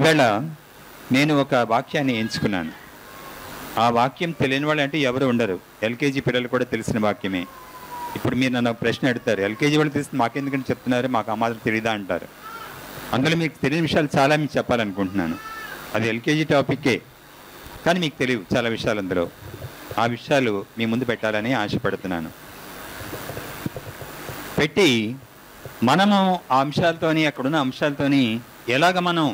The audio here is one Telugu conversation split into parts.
ఇవాళ నేను ఒక వాక్యాన్ని ఎంచుకున్నాను ఆ వాక్యం తెలియని వాళ్ళు అంటే ఎవరు ఉండరు ఎల్కేజీ పిల్లలు కూడా తెలిసిన వాక్యమే ఇప్పుడు మీరు నన్ను ఒక ప్రశ్న అడుగుతారు ఎల్కేజీ వాళ్ళు తెలిసిన మాకెందుకని చెప్తున్నారు మాకు ఆ మాత్రం తెలియదా అంటారు అందులో మీకు తెలియని విషయాలు చాలా మీకు చెప్పాలనుకుంటున్నాను అది ఎల్కేజీ టాపిక్కే కానీ మీకు తెలియవు చాలా విషయాలు అందులో ఆ విషయాలు మీ ముందు పెట్టాలని ఆశపడుతున్నాను పెట్టి మనము ఆ అంశాలతోని అక్కడున్న అంశాలతోని ఎలాగ మనం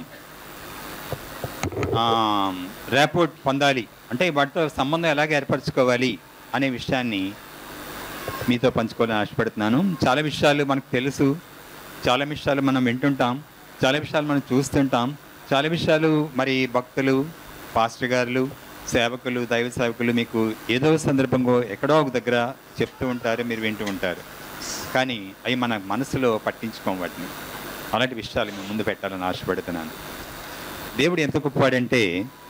ర్యాపోర్ట్ పొందాలి అంటే వాటితో సంబంధం ఎలాగ ఏర్పరచుకోవాలి అనే విషయాన్ని మీతో పంచుకోవాలని ఆశపడుతున్నాను చాలా విషయాలు మనకు తెలుసు చాలా విషయాలు మనం వింటుంటాం చాలా విషయాలు మనం చూస్తుంటాం చాలా విషయాలు మరి భక్తులు పాస్టర్ గారులు సేవకులు దైవ సేవకులు మీకు ఏదో సందర్భంలో ఎక్కడో ఒక దగ్గర చెప్తూ ఉంటారు మీరు వింటూ ఉంటారు కానీ అవి మన మనసులో పట్టించుకోం వాటిని అలాంటి విషయాలు మేము ముందు పెట్టాలని ఆశపడుతున్నాను దేవుడు ఎంత గొప్పవాడంటే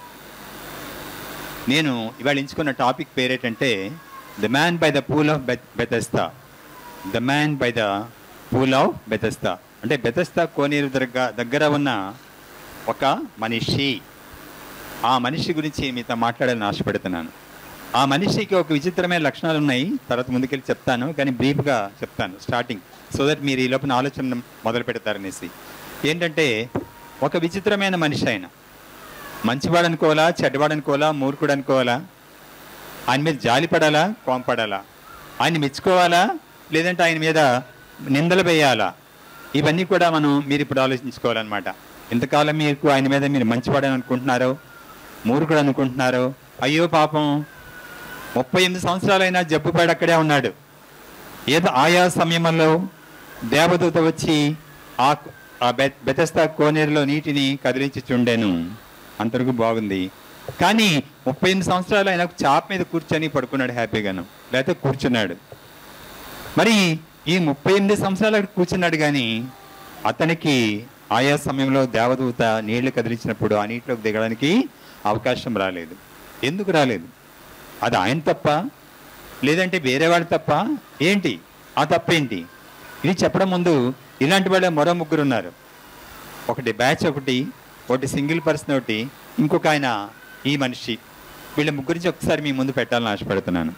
నేను ఇవాళ ఎంచుకున్న టాపిక్ పేరేటంటే the man by the pool of Bethesda the man by the pool of Bethesda అంటే బెతస్తా కోనేరు దగ్గర దగ్గర ఉన్న ఒక మనిషి ఆ మనిషి గురించి మీతో మాట్లాడాలని ఆశపడుతున్నాను ఆ మనిషికి ఒక విచిత్రమైన లక్షణాలు ఉన్నాయి తర్వాత ముందుకెళ్ళి చెప్తాను కానీ బ్రీఫ్గా చెప్తాను స్టార్టింగ్ సో దట్ మీరు ఈ లోపల ఆలోచన మొదలు పెడతారనేసి ఏంటంటే ఒక విచిత్రమైన మనిషి ఆయన మంచివాడు అనుకోవాలా చెడ్డవాడు అనుకోవాలా మూర్ఖుడు అనుకోవాలా ఆయన మీద జాలి పడాలా కోంపడాలా ఆయన మెచ్చుకోవాలా లేదంటే ఆయన మీద నిందలు వేయాలా ఇవన్నీ కూడా మనం మీరు ఇప్పుడు ఆలోచించుకోవాలన్నమాట ఇంతకాలం మీకు ఆయన మీద మీరు మంచివాడని అనుకుంటున్నారో మూర్ఖుడు అనుకుంటున్నారో అయ్యో పాపం ముప్పై ఎనిమిది సంవత్సరాలైనా జబ్బుపడి అక్కడే ఉన్నాడు ఏదో ఆయా సమయంలో దేవదూత వచ్చి ఆ ఆ బె బెతస్తా కోనేరులో నీటిని కదిలించి చుండెను అంతవరకు బాగుంది కానీ ముప్పై ఎనిమిది సంవత్సరాలు ఆయన చాప మీద కూర్చొని పడుకున్నాడు హ్యాపీగాను లేకపోతే కూర్చున్నాడు మరి ఈ ముప్పై ఎనిమిది సంవత్సరాలు అక్కడ కూర్చున్నాడు కానీ అతనికి ఆయా సమయంలో దేవదూత నీళ్లు కదిలించినప్పుడు ఆ నీటిలోకి దిగడానికి అవకాశం రాలేదు ఎందుకు రాలేదు అది ఆయన తప్ప లేదంటే వేరే వాడి తప్ప ఏంటి ఆ తప్పేంటి ఇది చెప్పడం ముందు ఇలాంటి వాళ్ళే మరో ముగ్గురు ఉన్నారు ఒకటి బ్యాచ్ ఒకటి ఒకటి సింగిల్ పర్సన్ ఒకటి ఇంకొక ఆయన ఈ మనిషి వీళ్ళ ముగ్గురించి ఒకసారి మీ ముందు పెట్టాలని ఆశపడుతున్నాను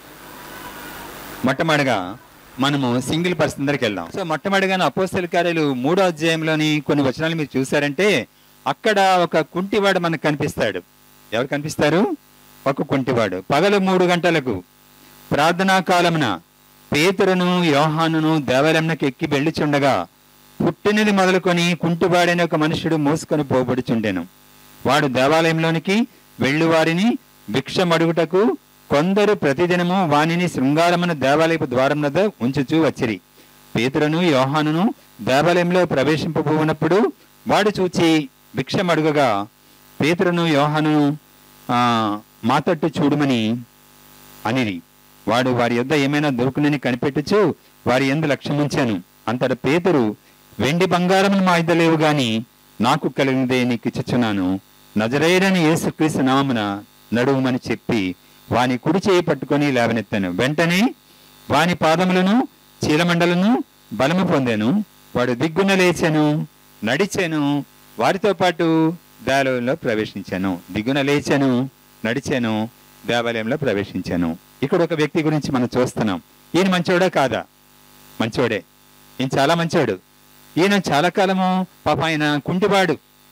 మొట్టమొదటిగా మనము సింగిల్ పర్సన్ దగ్గరికి వెళ్దాం సో మొట్టమొదటిగా అపోస్తల కార్యాలు మూడో అధ్యాయంలోని కొన్ని వచనాలు మీరు చూసారంటే అక్కడ ఒక కుంటివాడు మనకు కనిపిస్తాడు ఎవరు కనిపిస్తారు ఒక కుంటివాడు పగలు మూడు గంటలకు ప్రార్థనా కాలమున పేతురును యోహానును దేవాలయంకి ఎక్కి వెళ్ళిచుండగా పుట్టినది మొదలుకొని కుంటివాడైన ఒక మనుషుడు మోసుకొని పోబడుచుండెను వాడు దేవాలయంలోనికి వెళ్ళు వారిని భిక్షమడుగుటకు కొందరు ప్రతిదినము వానిని శృంగారమున దేవాలయపు ద్వారం వద్ద ఉంచుచూ వచ్చిరి పేతురును యోహానును దేవాలయంలో ప్రవేశింపబోనప్పుడు వాడు చూచి భిక్షమడుగగా పేతురును యోహానును ఆ, మా తట్టు చూడమని అనిరి వాడు వారి యొద్ద ఏమైనా దొరుకునని కనిపెట్టుచు వారి ఎందు లక్ష్యముంచాను అంతట పేతురు వెండి బంగారములు మా ఇద్ద లేవు గాని నాకు కలిగినదే నీకు ఇచ్చుచున్నాను నజరేరని యేసుక్రీస్తు నామమున నడువుమని చెప్పి వాని కుడి చేయి పట్టుకొని లేవనెత్తాను వెంటనే వాని పాదములను చీలమండలను బలము పొందాను వాడు దిగ్గున లేచాను నడిచాను వారితో పాటు దేవాలయంలో ప్రవేశించాను దిగున లేచాను నడిచాను దేవాలయంలో ప్రవేశించాను ఇక్కడ ఒక వ్యక్తి గురించి మనం చూస్తున్నాం ఈయన మంచోడా కాదా మంచోడే ఈయన చాలా మంచోడు ఈయన చాలా కాలము పాప ఆయన కుంటివాడు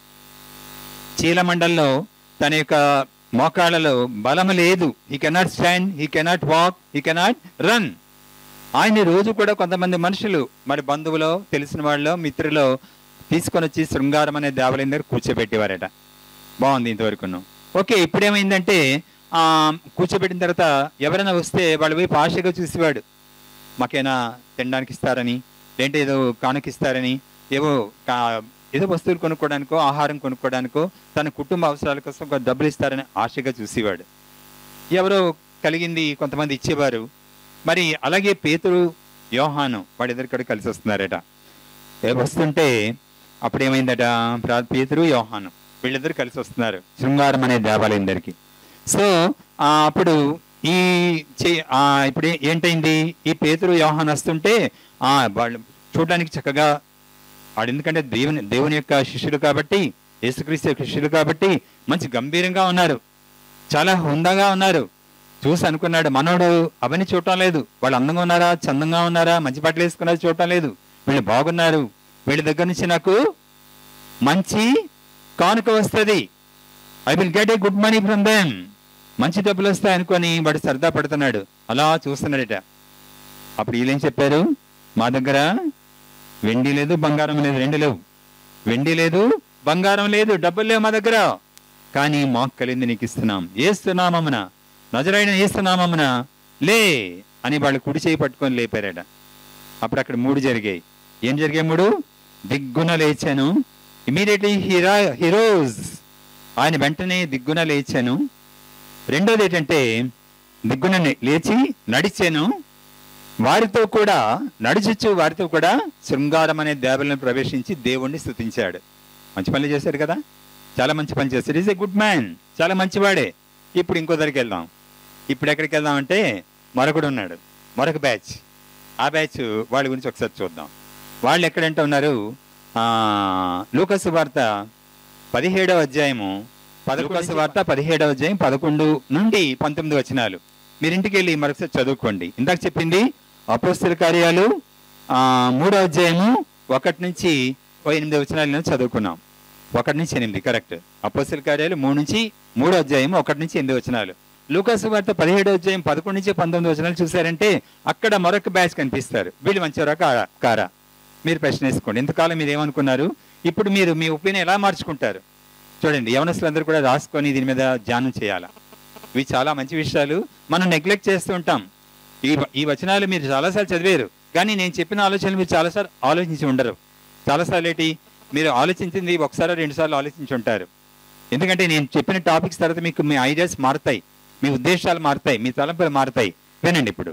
చీలమండల్లో తన యొక్క మోకాళ్ళలో బలము లేదు he cannot stand he cannot walk he cannot run ఆయన రోజు కూడా కొంతమంది మనుషులు మరి బంధువులో తెలిసిన వాళ్ళలో మిత్రులో తీసుకొని వచ్చి శృంగారం అనే దేవాలయం దగ్గర కూర్చోబెట్టేవారట బాగుంది ఇంతవరకు ఓకే ఇప్పుడేమైందంటే ఆ కూర్చోబెట్టిన తర్వాత ఎవరైనా వస్తే వాళ్ళు పోయి ఆశగా చూసేవాడు మాకైనా తినడానికి ఇస్తారని లేదంటే ఏదో కానుకిస్తారని ఏవో కా- ఏదో వస్తువులు కొనుక్కోవడానికో ఆహారం కొనుక్కోవడానికో తన కుటుంబ అవసరాల కోసం కొంత డబ్బులు ఇస్తారని ఆశగా చూసేవాడు ఎవరో కలిగింది కొంతమంది ఇచ్చేవారు మరి అలాగే పేతురు యోహాను వాడిద్దరు కూడా కలిసి వస్తున్నారట ఏ వస్తుంటే అప్పుడు ఏమైందట ప్రా- పేతురు యోహాను వీళ్ళిద్దరు కలిసి వస్తున్నారు శృంగారం అనే దేవాలయం దగ్గరికి సో ఆ, అప్పుడు ఈ చే- ఆ, ఇప్పుడు ఏ- ఏంటైంది ఈ పేతురు యోహాన్ వస్తుంటే ఆ వాళ్ళు చూడడానికి చక్కగా వాడు ఎందుకంటే దేవుని దేవుని యొక్క శిష్యుడు కాబట్టి యేసుక్రీస్తు యొక్క శిష్యులు కాబట్టి మంచి గంభీరంగా ఉన్నారు చాలా హుందాగా ఉన్నారు చూసి అనుకున్నాడు మనోడు అవన్నీ చూడటం లేదు వాళ్ళు అందంగా ఉన్నారా చందంగా ఉన్నారా మంచి బట్టలు వేసుకున్నారా చూడటం లేదు వీళ్ళు బాగున్నారు వీళ్ళ దగ్గర నుంచి నాకు మంచి కానుక వస్తుంది I will get a good money from them మంచి డబ్బులు వస్తాయి అనుకొని వాడు సరదా పడుతున్నాడు అలా చూస్తున్నాడట అప్పుడు వీళ్ళేం చెప్పారు మా దగ్గర వెండి లేదు బంగారం లేదు రెండు లేవు వెండి లేదు బంగారం లేదు డబ్బులు లేవు మా దగ్గర కానీ మాకు కలిగింది నీకు ఇస్తున్నాం ఏస్తున్నామమున నజరైన ఏస్తున్నామమున లే అని వాళ్ళు కుడి చేయి పట్టుకొని లేపారట అప్పుడు అక్కడ మూడు జరిగాయి ఏం జరిగాయి మూడు దిగ్గున లేచాను ఇమీడియట్లీ హీరా హీరోస్ ఆయన వెంటనే దిగ్గున లేచాను రెండోది ఏంటంటే దిగ్గున లేచి నడిచాను వారితో కూడా నడుచుచు వారితో కూడా శృంగారం అనే దేవలను ప్రవేశించి దేవుణ్ణి స్తుతించాడు మంచి పనులు చేశాడు కదా చాలా మంచి పని చేశాడు ఈజ్ ఏ గుడ్ మ్యాన్ చాలా మంచివాడే ఇప్పుడు ఇంకో దగ్గరికి వెళ్దాం ఇప్పుడు ఎక్కడికి వెళ్దాం అంటే మరొకడు ఉన్నాడు మరొక బ్యాచ్ ఆ బ్యాచ్ వాళ్ళ గురించి ఒకసారి చూద్దాం వాళ్ళు ఎక్కడంటే ఉన్నారు ఆ, లూకసు వార్త పదిహేడవ అధ్యాయము లూకాసు వార్త పదిహేడవ అధ్యాయం పదకొండు నుండి పంతొమ్మిది వచనాలు మీరు ఇంటికి వెళ్ళి మరొకసారి చదువుకోండి ఇందాక చెప్పింది అపోస్తుల కార్యాలు ఆ, మూడో అధ్యాయము ఒకటి నుంచి ఓ ఎనిమిది వచనాలను చదువుకున్నాం ఒకటి నుంచి ఎనిమిది కరెక్ట్ అపోస్తుల కార్యాలు మూడు నుంచి మూడో అధ్యాయం ఒకటి నుంచి ఎనిమిది వచనాలు లూకాసు వార్త పదిహేడో అధ్యాయం పదకొండు నుంచి పంతొమ్మిది వచనాలు చూసారంటే అక్కడ మరొక బ్యాచ్ కనిపిస్తారు వీళ్ళు మంచివారా కారా కారా మీరు ప్రశ్న వేసుకోండి ఇంతకాలం మీరు ఏమనుకున్నారు ఇప్పుడు మీరు మీ ఒపీనియన్ ఎలా మార్చుకుంటారు చూడండి యవనస్తులందరూ కూడా రాసుకొని దీని మీద ధ్యానం చేయాలా ఇవి చాలా మంచి విషయాలు మనం నెగ్లెక్ట్ చేస్తూ ఉంటాం ఈ ఈ వచనాలు మీరు చాలాసార్లు చదివారు కానీ నేను చెప్పిన ఆలోచనలు మీరు చాలాసార్లు ఆలోచించి ఉండరు చాలాసార్లు ఏంటి మీరు ఆలోచించింది ఒకసారి రెండు సార్లు ఆలోచించి ఉంటారు ఎందుకంటే నేను చెప్పిన టాపిక్స్ తర్వాత మీకు మీ ఐడియాస్ మారుతాయి మీ ఉద్దేశాలు మారుతాయి మీ తలంపులు మారుతాయి వినండి ఇప్పుడు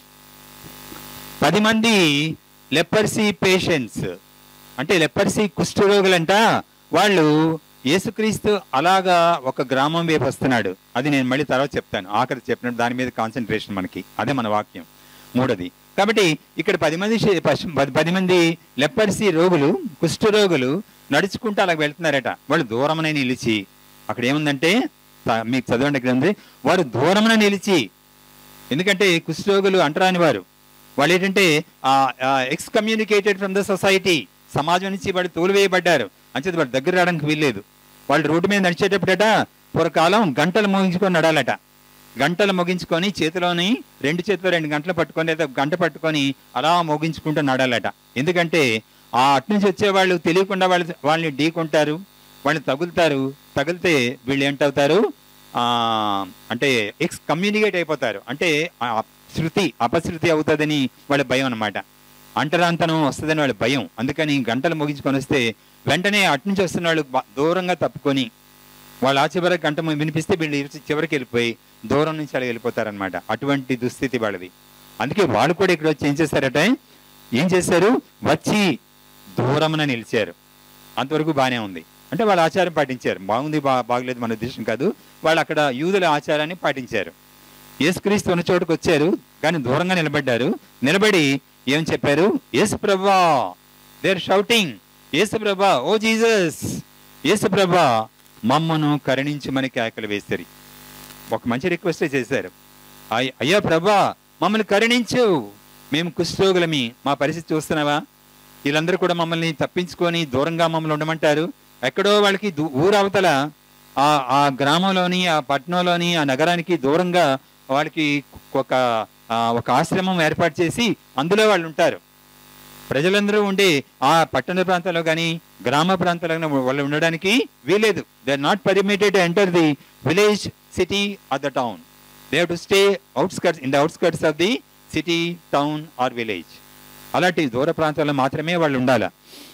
పది మంది లెపర్సీ పేషెంట్స్ అంటే లెపర్సీ కుష్ఠరోగులంట వాళ్ళు యేసుక్రీస్తు అలాగా ఒక గ్రామం వైపు వస్తున్నాడు అది నేను మళ్ళీ తర్వాత చెప్తాను ఆఖరి చెప్పినట్టు దాని మీద కాన్సన్ట్రేషన్ మనకి అదే మన వాక్యం మూడోది కాబట్టి ఇక్కడ పది మంది శే- పశు- పది- పది మంది లెపర్సీ రోగులు కుష్ఠరోగులు నడుచుకుంటూ అలా వెళ్తున్నారట వాళ్ళు దూరమనే నిలిచి అక్కడ ఏముందంటే త- మీకు చదవండి ఇక్కడ ఉంది వారు దూరమున నిలిచి ఎందుకంటే కుష్ఠరోగులు అంటరాని వారు వాళ్ళు ఏంటంటే excommunicated from the society సమాజం నుంచి వాళ్ళు తోలివేయబడ్డారు అంచేది వాళ్ళు దగ్గర రావడానికి వీల్లేదు వాళ్ళు రోడ్డు మీద నడిచేటప్పుడట పూర్వకాలం గంటలు మోగించుకొని నడాలట గంటలు మోగించుకొని చేతిలోని రెండు చేతిలో రెండు గంటలు పట్టుకొని లేదా గంట పట్టుకొని అలా మోగించుకుంటూ నడాలట ఎందుకంటే ఆ అటు నుంచి వచ్చే వాళ్ళు తెలియకుండా వాళ్ళు వాళ్ళని ఢీకొంటారు వాళ్ళు తగులుతారు తగిలితే వీళ్ళు ఏంటవుతారు ఆ అంటే ఎక్స్ కమ్యూనికేట్ అయిపోతారు అంటే ఆ శృతి అపశృతి అవుతుందని వాళ్ళ భయం అన్నమాట అంటరాంతనం వస్తుందని వాళ్ళ భయం అందుకని గంటలు ముగించుకొని వస్తే వెంటనే అటు నుంచి వస్తున్న వాళ్ళు బ- దూరంగా తప్పుకొని వాళ్ళు ఆ చివరికి గంట ము- వినిపిస్తే వీళ్ళు ఇటు చివరికి వెళ్ళిపోయి దూరం నుంచి అలా వెళ్ళిపోతారనమాట అటువంటి దుస్థితి వాళ్ళది అందుకే వాళ్ళు కూడా ఇక్కడ వచ్చి ఏం చేశారట ఏం చేశారు వచ్చి దూరమున నిలిచారు అంతవరకు బాగానే ఉంది అంటే వాళ్ళ ఆచారం పాటించారు బాగుంది బా బాగలేదు మన ఉద్దేశం కాదు వాళ్ళు అక్కడ యూదుల ఆచారాన్ని పాటించారు యేసుక్రీస్తు ఉన్న చోటుకు వచ్చారు కానీ దూరంగా నిలబడ్డారు నిలబడి ఏం చెప్పారు యేసు ప్రభా దేర్ షౌటింగ్ యేసు ప్రభా ఓ జీసస్ యేసు ప్రభా మమ్మను కరుణించమని కేకలు వేస్తారు ఒక మంచి రిక్వెస్ట్ చేశారు అయ్- అయ్యా ప్రభా మమ్మల్ని కరుణించు మేము కుష్ఠరోగులమి మా పరిస్థితి చూస్తున్నావా వీళ్ళందరూ కూడా మమ్మల్ని తప్పించుకొని దూరంగా మమ్మల్ని ఉండమంటారు ఎక్కడో వాళ్ళకి దూ- ఊరు అవతల ఆ ఆ గ్రామంలోని ఆ పట్టణంలోని ఆ నగరానికి దూరంగా వాళ్ళకి ఒక ఆ, ఒక ఆశ్రమం ఏర్పాటు చేసి అందులో వాళ్ళు ఉంటారు ప్రజలందరూ ఉండి ఆ పట్టణ ప్రాంతాల్లో కానీ గ్రామ ప్రాంతాల్లో గానీ వాళ్ళు ఉండడానికి వీలేదు they are not permitted enter the village city or the town they to stay outskirts in the outskirts of the city town or village అలాంటి దూర ప్రాంతాల్లో మాత్రమే వాళ్ళు ఉండాలి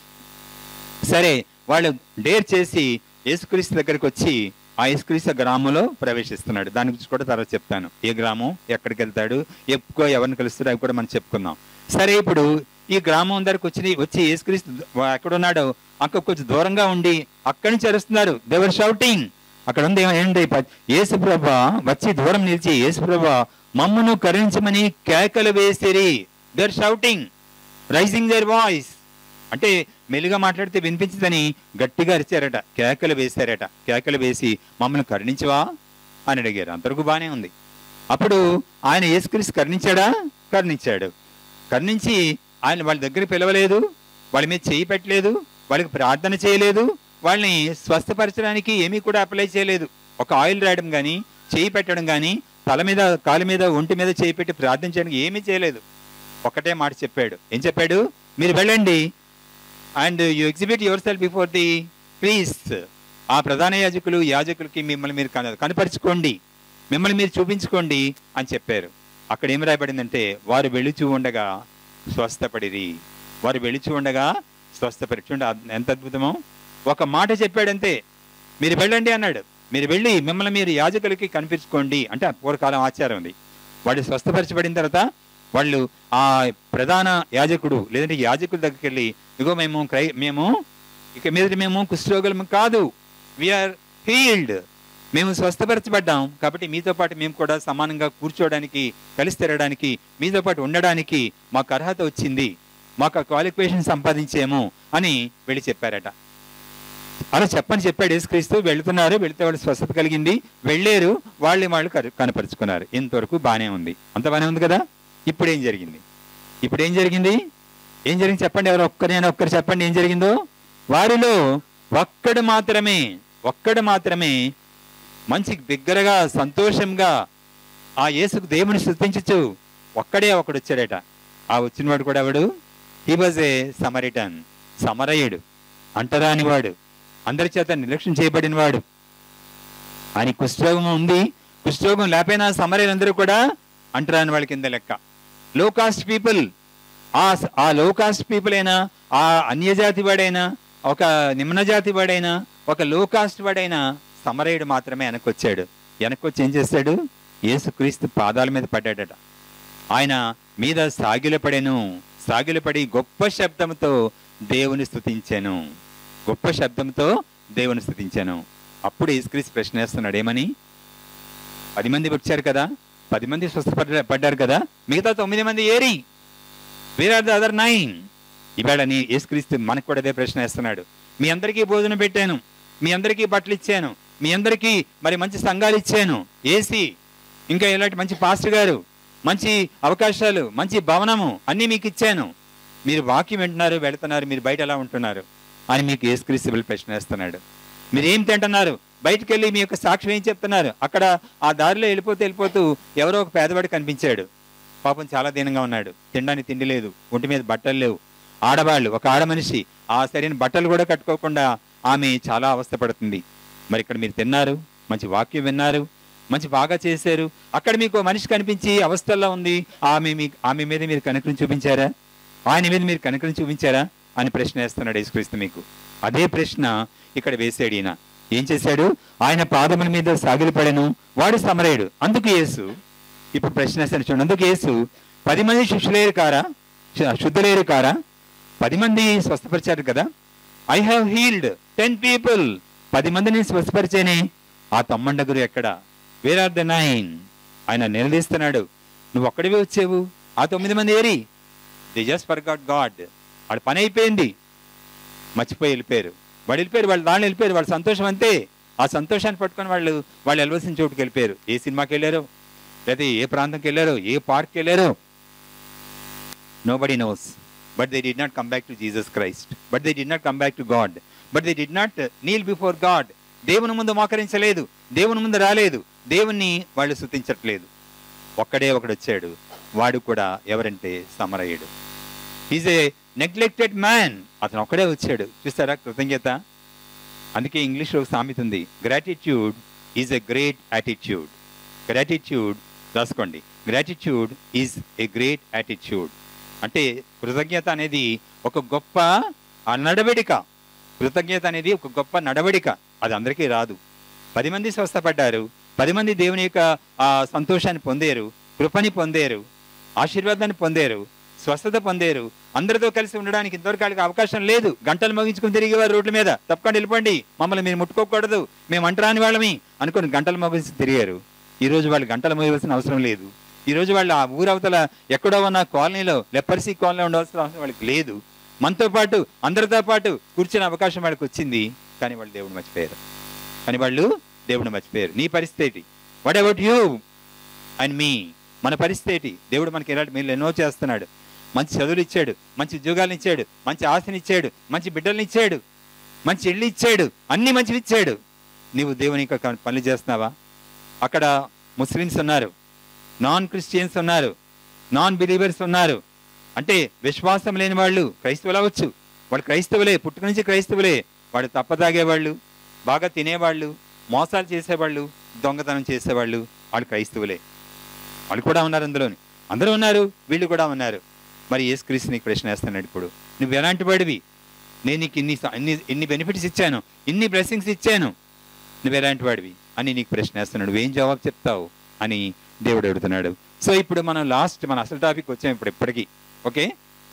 సరే వాళ్ళు డేర్ చేసి యేసుక్రీస్తు దగ్గరికి వచ్చి ఆ యేసుక్రీస్తు గ్రామంలో ప్రవేశిస్తున్నాడు దాని గురించి కూడా తర్వాత చెప్తాను ఏ గ్రామం ఎక్కడికి వెళ్తాడు ఎక్కువ ఎవరిని కలుస్తాడు అవి కూడా మనం చెప్పుకుందాం సరే ఇప్పుడు ఈ గ్రామం దగ్గరకు వచ్చి వచ్చి యేసుక్రీస్తు ఎక్కడ ఉన్నాడో అక్కడ కొంచెం దూరంగా ఉండి అక్కడి నుంచి అరుస్తున్నారు దేవర్ షౌటింగ్ అక్కడ ఉంది ఏంటి యేసు ప్రభ వచ్చి దూరం నిలిచి యేసు ప్రభ మమ్మను కరుణించమని కేకలు వేసిరి their shouting raising their voice అంటే మెల్లిగా మాట్లాడితే వినిపించదని గట్టిగా అరిచారట కేకలు వేశారట కేకలు వేసి మమ్మల్ని కరుణించవా అని అడిగారు అంతవరకు బానే ఉంది అప్పుడు ఆయన యేసుక్రీస్తు కరుణించాడా కరుణించాడు కరుణించి ఆయన వాళ్ళ దగ్గర పిలవలేదు వాళ్ళ మీద చేయి పెట్టలేదు వాళ్ళకి ప్రార్థన చేయలేదు వాళ్ళని స్వస్థపరచడానికి ఏమీ కూడా అప్లై చేయలేదు ఒక ఆయిల్ రాయడం కానీ చేయి పెట్టడం కానీ తల మీద కాలు మీద ఒంటి మీద చేయి పెట్టి ప్రార్థించడానికి ఏమీ చేయలేదు ఒకటే మాట చెప్పాడు ఏం చెప్పాడు మీరు వెళ్ళండి and you exhibit yourself before the please ఆ ప్రధాన యాజకులు యాజకులకి మిమ్మల్ని మీరు కన- కనపరుచుకోండి మిమ్మల్ని మీరు చూపించుకోండి అని చెప్పారు అక్కడ ఏం రాయబడిందంటే వారు వెళుచూ ఉండగా స్వస్థపడిరి వారు వెళుచూ ఉండగా స్వస్థపడి చూడండి అద్- ఎంత అద్భుతమో ఒక మాట చెప్పాడంతే మీరు వెళ్ళండి అన్నాడు మీరు వెళ్ళి మిమ్మల్ని మీరు యాజకులకి కనిపించుకోండి అంటే ఆ పూర్వకాలం ఆచారం ఉంది వాళ్ళు స్వస్థపరచబడిన తర్వాత వాళ్ళు ఆ ప్రధాన యాజకుడు లేదంటే యాజకుల దగ్గరికి వెళ్ళి ఇగో మేము క్రై మేము ఇక మీద మేము కుష్ఠరోగులం కాదు వీఆర్ హీల్డ్ మేము స్వస్థపరచబడ్డాం కాబట్టి మీతో పాటు మేము కూడా సమానంగా కూర్చోవడానికి కలిసి తిరగడానికి మీతో పాటు ఉండడానికి మాకు అర్హత వచ్చింది మాకు ఆ క్వాలిఫికేషన్ సంపాదించాము అని వెళ్ళి చెప్పారట అలా చెప్పని చెప్పాడు యేసుక్రీస్తు వెళుతున్నారు వెళితే వాళ్ళు స్వస్థత కలిగింది వెళ్ళారు వాళ్ళని వాళ్ళు కరు- కనపరుచుకున్నారు ఇంతవరకు బానే ఉంది అంత బానే ఉంది కదా ఇప్పుడు ఏం జరిగింది ఇప్పుడు ఏం జరిగింది ఏం జరిగింది చెప్పండి ఎవరు ఒక్కరైనా ఒక్కరు చెప్పండి ఏం జరిగిందో వారిలో ఒక్కడు మాత్రమే ఒక్కడు మాత్రమే మంచి బిగ్గరగా సంతోషంగా ఆ యేసుకు దేవుని స్థుతించచ్చు ఒక్కడే ఒకడు వచ్చాడట ఆ వచ్చినవాడు కూడా ఎవడు హీ వాజ్ ఏ సమరిటన్ సమరయుడు అంటరానివాడు అందరి చేత నిర్లక్ష్యం చేయబడిన వాడు ఆయన కుష్ఠరోగం ఉంది కుష్ఠరోగం లేకపోయినా సమరయులందరూ కూడా అంటరాని వాళ్ళ కింద లెక్క లో కాస్ట్ పీపుల్ ఆ ఆ లో కాస్ట్ పీపుల్ అయినా ఆ అన్యజాతి వాడైనా ఒక నిమ్న జాతి వాడైనా ఒక లో కాస్ట్ వాడైనా సమరయుడు మాత్రమే వెనకొచ్చాడు వెనకొచ్చి ఏం చేశాడు యేసుక్రీస్తు పాదాల మీద పడ్డాడట ఆయన మీద సాగిలపడెను సాగిలపడి గొప్ప శబ్దంతో దేవుని స్తుతించాను గొప్ప శబ్దంతో దేవుని స్తుతించాను అప్పుడు యేసుక్రీస్తు ప్రశ్న వేస్తున్నాడు ఏమని పది మంది వచ్చారు కదా పది మంది స్వస్థపడ్డ పడ్డారు కదా మిగతా తొమ్మిది మంది ఏరి where are the other nine ఇవాళ నీ యేసుక్రీస్తు మనకు కూడా అదే ప్రశ్న వేస్తున్నాడు మీ అందరికీ భోజనం పెట్టాను మీ అందరికీ బట్టలు ఇచ్చాను మీ అందరికీ మరి మంచి సంఘాలు ఇచ్చాను ఏసీ ఇంకా ఇలాంటి మంచి పాస్టర్ గారు మంచి అవకాశాలు మంచి భవనము అన్నీ మీకు ఇచ్చాను మీరు వాక్యం వింటున్నారు వెళుతున్నారు మీరు బయట ఎలా ఉంటున్నారు అని మీకు యేసుక్రీస్తు వీళ్ళు ప్రశ్న వేస్తున్నాడు మీరు ఏం తింటున్నారు బయటికి వెళ్ళి మీ యొక్క సాక్ష్యం ఏం చెప్తున్నారు అక్కడ ఆ దారిలో వెళ్ళిపోతూ వెళ్ళిపోతూ ఎవరో ఒక పేదవాడు కనిపించాడు పాపం చాలా దీనంగా ఉన్నాడు తినడానికి తిండి లేదు ఒంటి మీద బట్టలు లేవు ఆడవాళ్ళు ఒక ఆడ మనిషి ఆ సరైన బట్టలు కూడా కట్టుకోకుండా ఆమె చాలా అవస్థపడుతుంది మరి ఇక్కడ మీరు తిన్నారు మంచి వాక్యం విన్నారు మంచి బాగా చేశారు అక్కడ మీకు ఓ మనిషి కనిపించి అవస్థల్లో ఉంది ఆమె మీ ఆమె మీద మీరు కనుకరం చూపించారా ఆయన మీద మీరు కనుకరం చూపించారా అని ప్రశ్న వేస్తున్నాడు యేసుక్రీస్తు మీకు అదే ప్రశ్న ఇక్కడ వేసాడు ఈయన ఏం చేశాడు ఆయన పాదముల మీద సాగిలపడెను వాడు సమరయుడు అందుకు యేసు ఇప్పుడు ప్రశ్న వేస్తాను చూడండి అందుకు యేసు పది మంది శిష్యులేరు కారా శు- శుద్ధులేరు కారా పది మంది స్వస్థపరిచారు కదా I have healed ten people పది మందిని స్వస్థపరిచేనే ఆ తమ్మండగురు ఎక్కడ వేర్ ఆర్ ద నైన్ ఆయన నిలదీస్తున్నాడు నువ్వు ఒక్కడివే వచ్చావు ఆ తొమ్మిది మంది ఏరి they just forgot God వాడి పని అయిపోయింది మర్చిపోయి వెళ్ళిపోయారు వాడు వెళ్ళిపోయారు వాళ్ళు దాన్ని వెళ్ళిపోయారు వాళ్ళ సంతోషం అంతే ఆ సంతోషాన్ని పట్టుకొని వాళ్ళు వాళ్ళు వెళ్ళవలసిన చోటుకి వెళ్ళిపోయారు ఏ సినిమాకి వెళ్ళారో లేదా ఏ ప్రాంతంకి వెళ్ళారో ఏ పార్క్కి వెళ్ళారో nobody knows but they did not come back to Jesus Christ but they did not come back to God but they did not kneel before God దేవుని ముందు మోకరించలేదు దేవుని ముందు రాలేదు దేవుణ్ణి వాళ్ళు శృతించట్లేదు ఒక్కడే ఒకడు వచ్చాడు వాడు కూడా ఎవరంటే సమరయుడు ఈజ్ ఏ నెగ్లెక్టెడ్ మ్యాన్ అతను ఒక్కడే వచ్చాడు చూస్తారా కృతజ్ఞత అందుకే ఇంగ్లీష్లో ఒక సామెత ఉంది gratitude is a great attitude gratitude రాసుకోండి gratitude is a great attitude అంటే కృతజ్ఞత అనేది ఒక గొప్ప ఆ నడవడిక కృతజ్ఞత అనేది ఒక గొప్ప నడవడిక అది అందరికీ రాదు పది మంది స్వస్థపడ్డారు పది మంది దేవుని యొక్క ఆ సంతోషాన్ని పొందారు కృపని పొందారు ఆశీర్వాదాన్ని పొందారు స్వస్థత పొందారు అందరితో కలిసి ఉండడానికి ఇంతవరకు వాళ్ళకి అవకాశం లేదు గంటలు మోగించుకుని తిరిగేవారు రోడ్ల మీద తప్పకుండా వెళ్ళిపోండి మమ్మల్ని మీరు ముట్టుకోకూడదు మేము అంటరాని వాళ్ళమి అనుకుని గంటలు మోగించి తిరిగారు ఈ రోజు వాళ్ళు గంటలు మోయవలసిన అవసరం లేదు ఈ రోజు వాళ్ళు ఆ ఊరవతల ఎక్కడో ఉన్న కాలనీలో లెపర్సీ కాలనీలో ఉండవలసిన అవసరం వాళ్ళకి లేదు మనతో పాటు అందరితో పాటు కూర్చునే అవకాశం వాళ్ళకి వచ్చింది కానీ వాళ్ళు దేవుడు మర్చిపోయారు కానీ వాళ్ళు దేవుడు మర్చిపోయారు నీ పరిస్థితి what about you and me మన పరిస్థితి దేవుడు మనకి ఇలాంటి మీరు ఎన్నో చేస్తున్నాడు మంచి చదువులు ఇచ్చాడు మంచి ఉద్యోగాలను ఇచ్చాడు మంచి ఆశని ఇచ్చాడు మంచి బిడ్డల్ని ఇచ్చాడు మంచి ఇల్లు ఇచ్చాడు అన్ని మంచివి ఇచ్చాడు నీవు దేవుని యొక్క పనులు చేస్తున్నావా అక్కడ ముస్లిమ్స్ ఉన్నారు నాన్ క్రిస్టియన్స్ ఉన్నారు నాన్ బిలీవర్స్ ఉన్నారు అంటే విశ్వాసం లేని వాళ్ళు క్రైస్తవులు అవ్వచ్చు వాళ్ళు క్రైస్తవులే పుట్టుక నుంచి క్రైస్తవులే వాళ్ళు తప్పదాగేవాళ్ళు బాగా తినేవాళ్ళు మోసాలు చేసేవాళ్ళు దొంగతనం చేసేవాళ్ళు వాళ్ళు క్రైస్తవులే వాళ్ళు కూడా ఉన్నారు అందులోని అందరూ ఉన్నారు వీళ్ళు కూడా ఉన్నారు మరి యేసుక్రీస్తు నీకు ప్రశ్న వేస్తున్నాడు ఇప్పుడు నువ్వు ఎలాంటి వాడివి నేను నీకు ఇన్ని స- ఇన్ని ఇన్ని బెనిఫిట్స్ ఇచ్చాను ఇన్ని బ్లెస్సింగ్స్ ఇచ్చాను నువ్వు ఎలాంటి వాడివి అని నీకు ప్రశ్న వేస్తున్నాడు నువ్వేం జవాబు చెప్తావు అని దేవుడు అడుగుతున్నాడు సో ఇప్పుడు మనం లాస్ట్ మన అసలు టాపిక్ వచ్చాం ఇప్పుడు ఇప్పటికీ ఓకే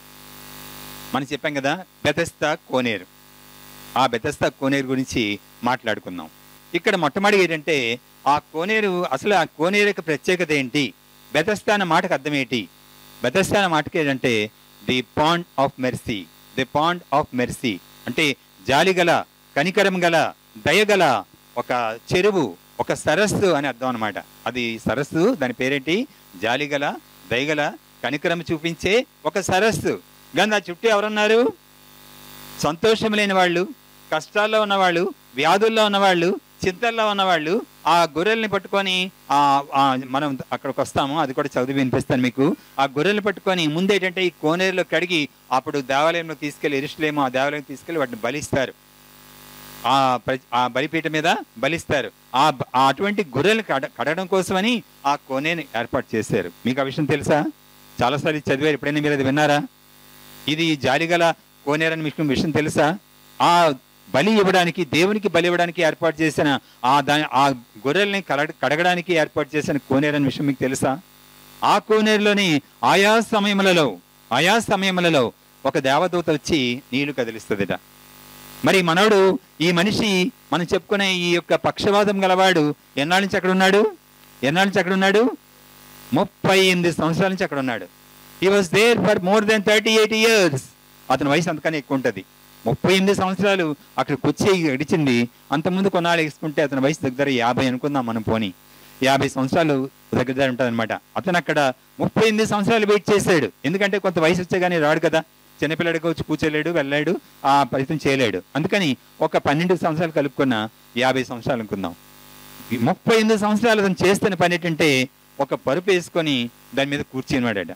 మనం చెప్పాం కదా బెతస్తా కోనేరు ఆ బెతస్తా కోనేరు గురించి మాట్లాడుకుందాం ఇక్కడ మొట్టమొదటి ఏంటంటే ఆ కోనేరు అసలు ఆ కోనేరు యొక్క ప్రత్యేకత ఏంటి బెతస్తా అన్న మాటకు అర్థం ఏంటి బెతస్తా అన్న మాటకి ఏంటంటే the pond of mercy the pond of mercy అంటే జాలి గల కనికరం గల దయగల ఒక చెరువు ఒక సరస్సు అని అర్థం అనమాట అది సరస్సు దాని పేరేంటి జాలిగల దయగల కనికరం చూపించే ఒక సరస్సు కానీ ఆ చుట్టూ ఎవరున్నారు సంతోషం లేని వాళ్ళు కష్టాల్లో ఉన్నవాళ్ళు వ్యాధుల్లో ఉన్నవాళ్ళు చింతల్లో ఉన్నవాళ్ళు ఆ గొర్రెల్ని పట్టుకొని ఆ ఆ మనం అక్కడికి వస్తాము అది కూడా చదివి వినిపిస్తాను మీకు ఆ గొర్రెల్ని పట్టుకొని ముందు ఏంటంటే ఈ కోనేరులో కడిగి అప్పుడు దేవాలయంలో తీసుకెళ్లి ఎరుషులేమో ఆ దేవాలయం తీసుకెళ్లి వాటిని బలిస్తారు ఆ ప్ర- ఆ బలిపీఠ మీద బలిస్తారు ఆ బ- ఆ అటువంటి గొర్రెలు కడ కడగడం కోసమని ఆ కోనేని ఏర్పాటు చేశారు మీకు ఆ విషయం తెలుసా చాలాసార్లు ఇది చదివారు ఎప్పుడైనా మీరు అది విన్నారా ఇది జాలిగల కోనేరని మీకు విషయం తెలుసా ఆ బలి ఇవ్వడానికి దేవునికి బలి ఇవ్వడానికి ఏర్పాటు చేసిన ఆ దాని ఆ గొర్రెల్ని కడ కడగడానికి ఏర్పాటు చేసిన కోనేరని విషయం మీకు తెలుసా ఆ కోనేరులోని ఆయా సమయములలో ఆయా సమయములలో ఒక దేవదూత వచ్చి నీళ్లు కదిలిస్తుందిట మరి మనోడు ఈ మనిషి మనం చెప్పుకునే ఈ యొక్క పక్షవాదం గలవాడు ఎన్నాళ్ళ నుంచి అక్కడ ఉన్నాడు ఎన్నాళ్ళ నుంచి అక్కడ ఉన్నాడు ముప్పై ఎనిమిది సంవత్సరాల నుంచి అక్కడ ఉన్నాడు he was there for more than thirty eight years అతని వయసు అంతకన్నా ఎక్కువ ఉంటుంది ముప్పై ఎనిమిది సంవత్సరాలు అక్కడికి వచ్చి గడిచింది అంతకుముందు కొన్నాళ్ళు వేసుకుంటే అతని వయసు దగ్గర యాభై అనుకుందాం మనం పోని యాభై సంవత్సరాలు దగ్గర దగ్గర ఉంటుంది అనమాట అతను అక్కడ ముప్పై ఎనిమిది సంవత్సరాలు వెయిట్ చేశాడు ఎందుకంటే కొంత వయసు వచ్చే కానీ రాడు కదా చిన్నపిల్లడికి వచ్చి కూర్చోలేడు వెళ్ళాడు ఆ ప్రయత్నం చేయలేడు అందుకని ఒక పన్నెండు సంవత్సరాలు కలుపుకున్న యాభై సంవత్సరాలు అనుకుందాం ఈ ముప్పై ఎనిమిది సంవత్సరాలు అతను చేస్తున్న పని ఏంటంటే ఒక పరుపు వేసుకొని దాని మీద కూర్చున్నాడట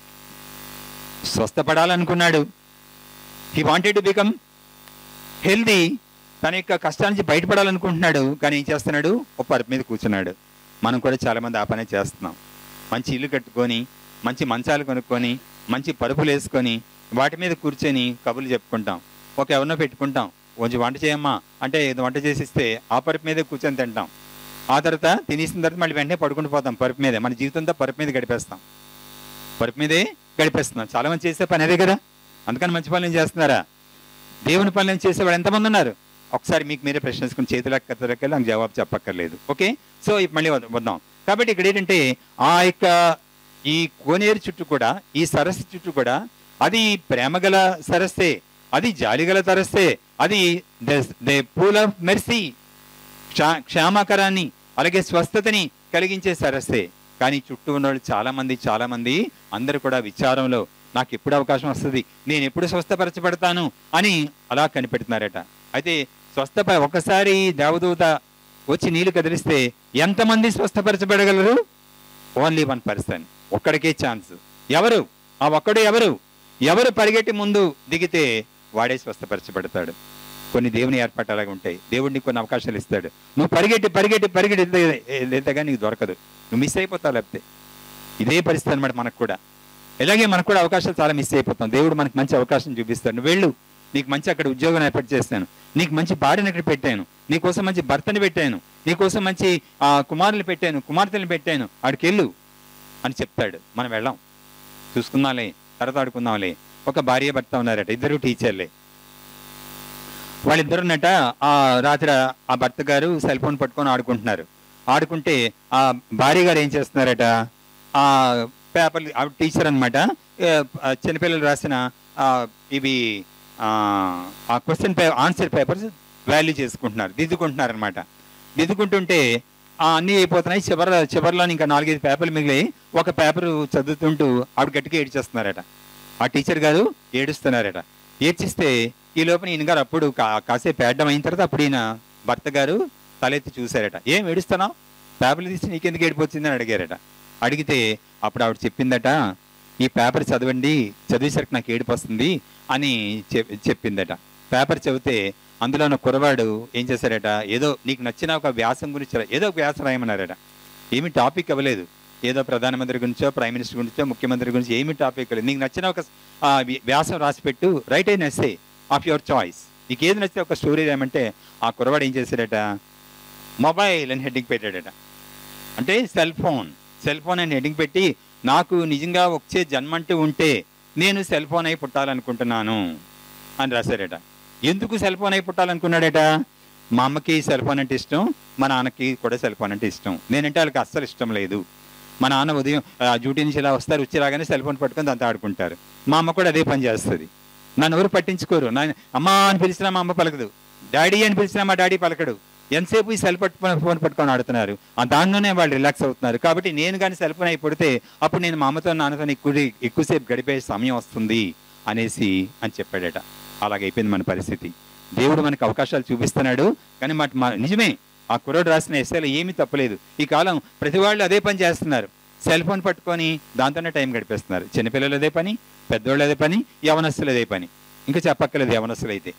స్వస్థపడాలనుకున్నాడు he wanted to become healthy తన యొక్క కష్టాల నుంచి బయటపడాలనుకుంటున్నాడు కానీ ఏం చేస్తున్నాడు ఒక పరుపు మీద కూర్చున్నాడు మనం కూడా చాలా మంది ఆ పనే చేస్తున్నాం మంచి ఇల్లు కట్టుకొని మంచి మంచాలు కొనుక్కొని మంచి పరుపులు వేసుకొని వాటి మీద కూర్చొని కబుర్లు చెప్పుకుంటాం ఒక ఎవరినో పెట్టుకుంటాం కొంచెం వంట చేయమ్మా అంటే ఏదో వంట చేసిస్తే ఆ పరుపు మీదే కూర్చొని తింటాం ఆ తర్వాత తినేసిన తర్వాత మళ్ళీ వెంటనే పడుకుంటూ పోతాం పరుపు మీదే మన జీవితంతో పరుపు మీద గడిపేస్తాం పరుపు మీదే గడిపేస్తున్నాం చాలా మంది చేసే పని అదే కదా అందుకని మంచి పనులు చేస్తున్నారా దేవుని పనులు చేసేవాడు ఎంతమంది ఉన్నారు ఒకసారి మీకు మీరే ప్రశ్నించుకుని చేతులకు కత్తలకెళ్ళి నాకు జవాబు చెప్పక్కర్లేదు ఓకే సో ఇప్పుడు మళ్ళీ వద్ద- వద్దాం కాబట్టి ఇక్కడ ఏంటంటే ఆ యొక్క ఈ కోనేరు చుట్టూ కూడా ఈ సరస్సు చుట్టూ కూడా అది ప్రేమగల సరస్సే అది జాలిగల సరస్సే అది ద పూల్ ఆఫ్ మెర్సీ క్షా- క్షామకరాన్ని అలాగే స్వస్థతని కలిగించే సరస్సే కానీ చుట్టూ ఉన్న వాళ్ళు చాలా మంది చాలా మంది అందరూ కూడా విచారంలో నాకు ఎప్పుడు అవకాశం వస్తుంది నేను ఎప్పుడు స్వస్థపరచబడతాను అని అలా కనిపెడుతున్నారట అయితే స్వస్థప ఒకసారి దేవదూత వచ్చి నీళ్లు కదిలిస్తే ఎంతమంది స్వస్థపరచబడగలరు ఓన్లీ వన్ పర్సన్ ఒక్కడికే ఛాన్స్ ఎవరు ఆ ఒక్కడు ఎవరు ఎవరు పరిగెట్టి ముందు దిగితే వాడే స్వస్థపరచబడతాడు కొన్ని దేవుని ఏర్పాటు అలాగే ఉంటాయి దేవుడిని కొన్ని అవకాశాలు ఇస్తాడు నువ్వు పరిగెట్టి పరిగెట్టి పరిగెట్టి లేతగా నీకు దొరకదు నువ్వు మిస్ అయిపోతావు లేకపోతే ఇదే పరిస్థితి అనమాట మనకు కూడా ఇలాగే మనకు కూడా అవకాశాలు చాలా మిస్ అయిపోతాం దేవుడు మనకు మంచి అవకాశం చూపిస్తాడు నువ్వు వెళ్ళు నీకు మంచి అక్కడ ఉద్యోగం ఏర్పాటు చేస్తాను నీకు మంచి భార్యను అక్కడ పెట్టాను నీకోసం మంచి భర్తని పెట్టాను నీకోసం మంచి ఆ, కుమారులు పెట్టాను కుమార్తెలు పెట్టాను ఆడికి వెళ్ళు అని చెప్తాడు మనం వెళ్ళాం చూసుకుందాంలే తర్వాత ఆడుకుందాంలే ఒక భార్య భర్త ఉన్నారట ఇద్దరు టీచర్లే వాళ్ళిద్దరున్నట ఆ రాత్రి ఆ భర్త గారు సెల్ ఫోన్ పట్టుకొని ఆడుకుంటున్నారు ఆడుకుంటే ఆ భార్య గారు ఏం చేస్తున్నారట ఆ పేపర్ ఆ టీచర్ అనమాట చిన్నపిల్లలు రాసిన ఆ, ఇవి ఆ, ఆ question paper answer papers value చేసుకుంటున్నారు దిద్దుకుంటున్నారు అనమాట దిద్దుకుంటుంటే ఆ అన్నీ అయిపోతున్నాయి చివరి చివరిలో ఇంకా నాలుగైదు పేపర్లు మిగిలి ఒక పేపర్ చదువుతుంటూ ఆవిడ గట్టిగా ఏడ్చేస్తున్నారట ఆ టీచర్ గారు ఏడుస్తున్నారట ఏడ్చిస్తే ఈ లోపల ఈయన గారు అప్పుడు కా- కాసేపు పేడడం అయిన తర్వాత అప్పుడు ఈయన భర్త గారు తలెత్తి చూశారట ఏం ఏడుస్తున్నావు పేపర్లు తీసి నీకెందుకు ఏడిపోతుంది అని అడిగారట అడిగితే అప్పుడు ఆవిడ చెప్పిందట ఈ పేపర్ చదవండి చదివేసరికి నాకు ఏడుపు వస్తుంది అని చెప్- చెప్పిందట పేపర్ చదివితే అందులో ఉన్న కురవాడు ఏం చేశారట ఏదో నీకు నచ్చిన ఒక వ్యాసం గురించి రా- ఏదో ఒక వ్యాసం రాయమన్నారట ఏమి టాపిక్ ఇవ్వలేదు ఏదో ప్రధానమంత్రి గురించో ప్రైమ్ మినిస్టర్ గురించో ముఖ్యమంత్రి గురించి ఏమి టాపిక్ ఇవ్వలేదు నీకు నచ్చిన ఒక ఆ, వి- వ్యాసం రాసి పెట్టు రైట్ అయిన ఎస్సే ఆఫ్ యువర్ చాయిస్ నీకు ఏది నచ్చితే ఒక స్టోరీ రాయమంటే ఆ కురవాడు ఏం చేశాడట మొబైల్ అని హెడ్డింగ్ పెట్టాడట అంటే సెల్ ఫోన్ సెల్ ఫోన్ అని హెడ్డింగ్ పెట్టి నాకు నిజంగా వచ్చే జన్మ అంటూ ఉంటే నేను సెల్ ఫోన్ అయి పుట్టాలనుకుంటున్నాను అని రాశాడట ఎందుకు సెల్ ఫోన్ అయి పుట్టాలనుకున్నాడట మా అమ్మకి సెల్ ఫోన్ అంటే ఇష్టం మా నాన్నకి కూడా సెల్ ఫోన్ అంటే ఇష్టం నేనంటే వాళ్ళకి అస్సలు ఇష్టం లేదు మా నాన్న ఉదయం ఆ, డ్యూటీ నుంచి ఇలా వస్తారు వచ్చి రాగానే సెల్ ఫోన్ పట్టుకొని దాంతో ఆడుకుంటారు మా అమ్మ కూడా అదే పని చేస్తుంది నన్ను ఎవరు పట్టించుకోరు నా అమ్మ అని పిలిచినా మా అమ్మ పలకదు డాడీ అని పిలిచినా మా డాడీ పలకడు ఎంతసేపు ఈ సెల్ పట్టుకొని ఫోన్ పట్టుకొని ఆడుతున్నారు ఆ దానిలోనే వాళ్ళు రిలాక్స్ అవుతున్నారు కాబట్టి నేను కానీ సెల్ ఫోన్ అయిపోతే అప్పుడు నేను మా అమ్మతో నాన్నతో ఎక్కువ ఎక్కువసేపు గడిపే సమయం వస్తుంది అనేసి అని చెప్పాడట అలాగైపోయింది మన పరిస్థితి దేవుడు మనకు అవకాశాలు చూపిస్తున్నాడు కానీ మాట మా- నిజమే ఆ కుర్రోడు రాసిన ఎస్ఏలో ఏమీ తప్పలేదు ఈ కాలం ప్రతి వాళ్ళు అదే పని చేస్తున్నారు సెల్ ఫోన్ పట్టుకొని దాంతోనే టైం గడిపేస్తున్నారు చిన్నపిల్లలు అదే పని పెద్దోళ్ళు అదే పని యవనస్తులు అదే పని ఇంకా చెప్పక్కర్లేదు యవనస్తులు అయితే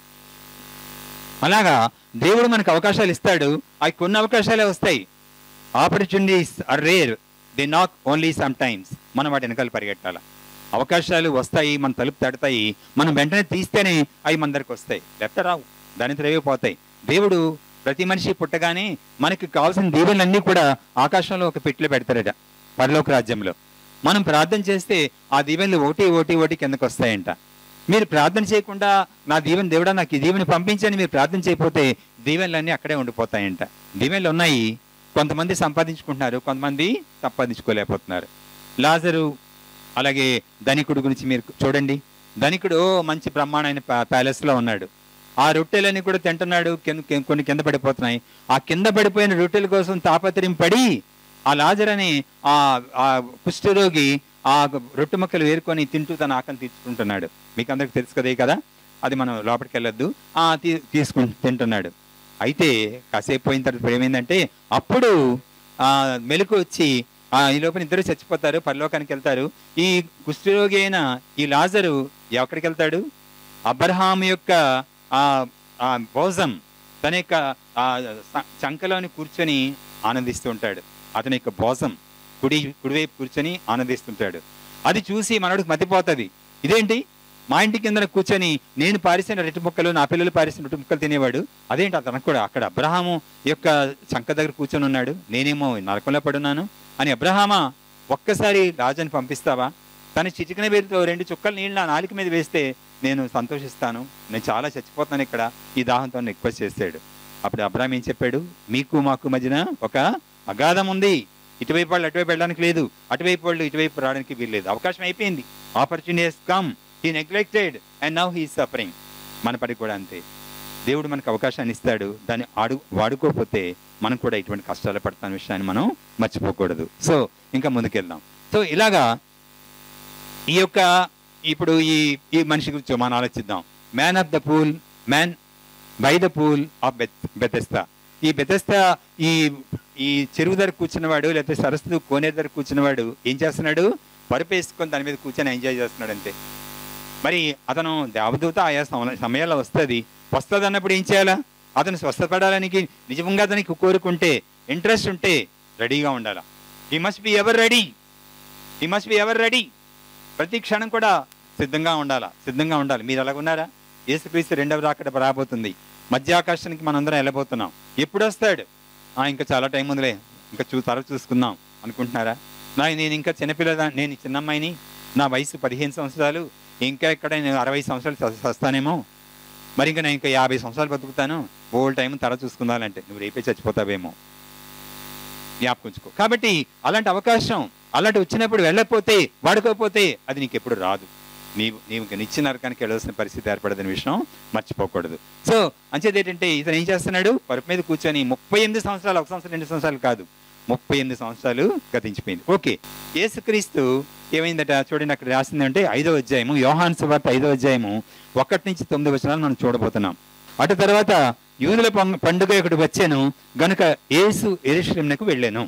అలాగా దేవుడు మనకు అవకాశాలు ఇస్తాడు అవి కొన్ని అవకాశాలే వస్తాయి opportunities are rare they not only sometimes మనం వాటి వెనకాల పరిగెట్టాల అవకాశాలు వస్తాయి మన తలుపు తడతాయి మనం వెంటనే తీస్తేనే అవి మన దగ్గరకు వస్తాయి లేకపోతే రావు దాని త్రవే పోతాయి దేవుడు ప్రతి మనిషి పుట్టగానే మనకి కావాల్సిన దీవెనలన్నీ కూడా ఆకాశంలో ఒక పెట్టిలో పెడతారట పరలోక రాజ్యంలో మనం ప్రార్థన చేస్తే ఆ దీవెనలు ఒకటి ఒకటి ఒకటి కిందకు వస్తాయంట మీరు ప్రార్థన చేయకుండా నా దీవెన దేవుడా నాకు ఈ దీవెని పంపించని మీరు ప్రార్థన చేయకపోతే దీవెనలన్నీ అక్కడే ఉండిపోతాయంట దీవెనలు ఉన్నాయి కొంతమంది సంపాదించుకుంటున్నారు కొంతమంది సంపాదించుకోలేకపోతున్నారు లాజరు అలాగే ధనికుడు గురించి మీరు చూడండి ధనికుడు మంచి బ్రహ్మాండమైన ప్యా- ప్యాలెస్ లో ఉన్నాడు ఆ రొట్టెలన్నీ కూడా తింటున్నాడు కింద- కింద- కొన్ని కింద పడిపోతున్నాయి ఆ కింద పడిపోయిన రొట్టెల కోసం తాపత్రయం పడి ఆ లాజర్ అని ఆ ఆ కుష్ఠరోగి ఆ రొట్టె ముక్కలు వేరుకొని తింటూ తన ఆకలి తీర్చుకుంటున్నాడు మీకు అందరికి తెలుసు కదే కదా అది మనం లోపలికి వెళ్ళొద్దు ఆ తీ తీసుకు తింటున్నాడు అయితే కాసేపు పోయిన తర్వాత ఇప్పుడు ఏమైందంటే అప్పుడు ఆ మెలకు వచ్చి ఆ ఈ లోపల ఇద్దరు చచ్చిపోతారు పరలోకానికి వెళ్తారు ఈ కుష్ఠరోగి అయిన ఈ లాజరు ఎక్కడికి వెళ్తాడు అబ్రహాం యొక్క ఆ ఆ భోజం తన యొక్క ఆ స- చంకలోని కూర్చొని ఆనందిస్తూ ఉంటాడు అతని యొక్క భోజం కుడి కుడివైపు కూర్చొని ఆనందిస్తుంటాడు అది చూసి మనోడికి మతిపోతుంది ఇదేంటి మా ఇంటి కింద కూర్చొని నేను పారిసిన రెట్టు ముక్కలు నా పిల్లలు పారిసిన రెట్టు ముక్కలు తినేవాడు అదేంటి అతనికి కూడా అక్కడ అబ్రహాము యొక్క చంక దగ్గర కూర్చొని ఉన్నాడు నేనేమో నరకంలో పడున్నాను అని అబ్రహామా ఒక్కసారి రాజుని పంపిస్తావా తన చిటికిన వేరుతో రెండు చుక్కలు నీళ్ళు నా నాలుక మీద వేస్తే నేను సంతోషిస్తాను నేను చాలా చచ్చిపోతాను ఇక్కడ ఈ దాహంతో రిక్వెస్ట్ చేశాడు అప్పుడు అబ్రాహం ఏం చెప్పాడు మీకు మాకు మధ్యన ఒక అగాధం ఉంది ఇటువైపు వాళ్ళు అటువైపు వెళ్ళడానికి లేదు అటువైపు వాళ్ళు ఇటువైపు రావడానికి వీల్లేదు అవకాశం అయిపోయింది opportunities come he neglected and now he suffering మన పడి కూడా అంతే దేవుడు మనకు అవకాశాన్ని ఇస్తాడు దాన్ని ఆడు వాడుకోకపోతే మనం కూడా ఇటువంటి కష్టాలు పడతాన విషయాన్ని మనం మర్చిపోకూడదు సో ఇంకా ముందుకెళ్దాం సో ఇలాగా ఈ యొక్క ఇప్పుడు ఈ ఈ మనిషి గురించి మనం ఆలోచిద్దాం man of the pool man by the pool of Bethesda ఈ బెతెస్తా ఈ ఈ చెరువు దగ్గర కూర్చున్నవాడు లేకపోతే సరస్సు కోనేరు దగ్గర కూర్చున్నవాడు ఏం చేస్తున్నాడు పరుపు వేసుకొని దాని మీద కూర్చొని ఎంజాయ్ చేస్తున్నాడు అంతే మరి అతను దేవదూత ఆయా సమ- సమయాల్లో వస్తుంది వస్తుంది అన్నప్పుడు ఏం చేయాలా అతను స్వస్థపడాలని నిజంగా అతనికి కోరుకుంటే ఇంట్రెస్ట్ ఉంటే రెడీగా ఉండాలా he must be ever ready he must be ever ready ప్రతి క్షణం కూడా సిద్ధంగా ఉండాలా సిద్ధంగా ఉండాలి మీరు అలాగున్నారా యేసుక్రీస్తు రెండవ రాకడ రాబోతుంది మధ్యాకాశానికి మనందరం వెళ్ళబోతున్నాం ఎప్పుడు వస్తాడు ఆ ఇంకా చాలా టైం ఉందిలే ఇంకా చూ తర్వాత చూసుకుందాం అనుకుంటున్నారా నా నేను ఇంకా చిన్నపిల్ల నేను చిన్న అమ్మాయిని నా వయసు పదిహేను సంవత్సరాలు ఇంకా ఇక్కడ నేను అరవై సంవత్సరాలు చ- చస్తానేమో మరి ఇంకా నేను ఇంకా యాభై సంవత్సరాలు బతుకుతాను ఓల్డ్ టైం తర్వాత చూసుకుందాలంటే నువ్వు రేపే చచ్చిపోతావేమో జ్ఞాపకుంచుకో కాబట్టి అలాంటి అవకాశం అలాంటి వచ్చినప్పుడు వెళ్ళకపోతే వాడుకోకపోతే అది నీకు ఎప్పుడు రాదు నీవు నీవు నిత్య నరకానికి వెళ్ళవలసిన పరిస్థితి ఏర్పడదని విషయం మర్చిపోకూడదు సో అంచేది ఏంటంటే ఇతను ఏం చేస్తున్నాడు పరుపు మీద కూర్చొని ముప్పై ఎనిమిది సంవత్సరాలు ఒక సంవత్సరం రెండు సంవత్సరాలు కాదు ముప్పై ఎనిమిది సంవత్సరాలు గతించిపోయింది ఓకే యేసుక్రీస్తు ఏమైందట చూడండి అక్కడ రాసింది అంటే ఐదో అధ్యాయము యోహాన్ సువార్త ఐదో అధ్యాయము ఒకటి నుంచి తొమ్మిది వచనాలు మనం చూడబోతున్నాం అటు తర్వాత యూదుల పం- పండుగ ఒకటి వచ్చాను గనుక యేసు ఎరుషలేమునకు వెళ్ళాను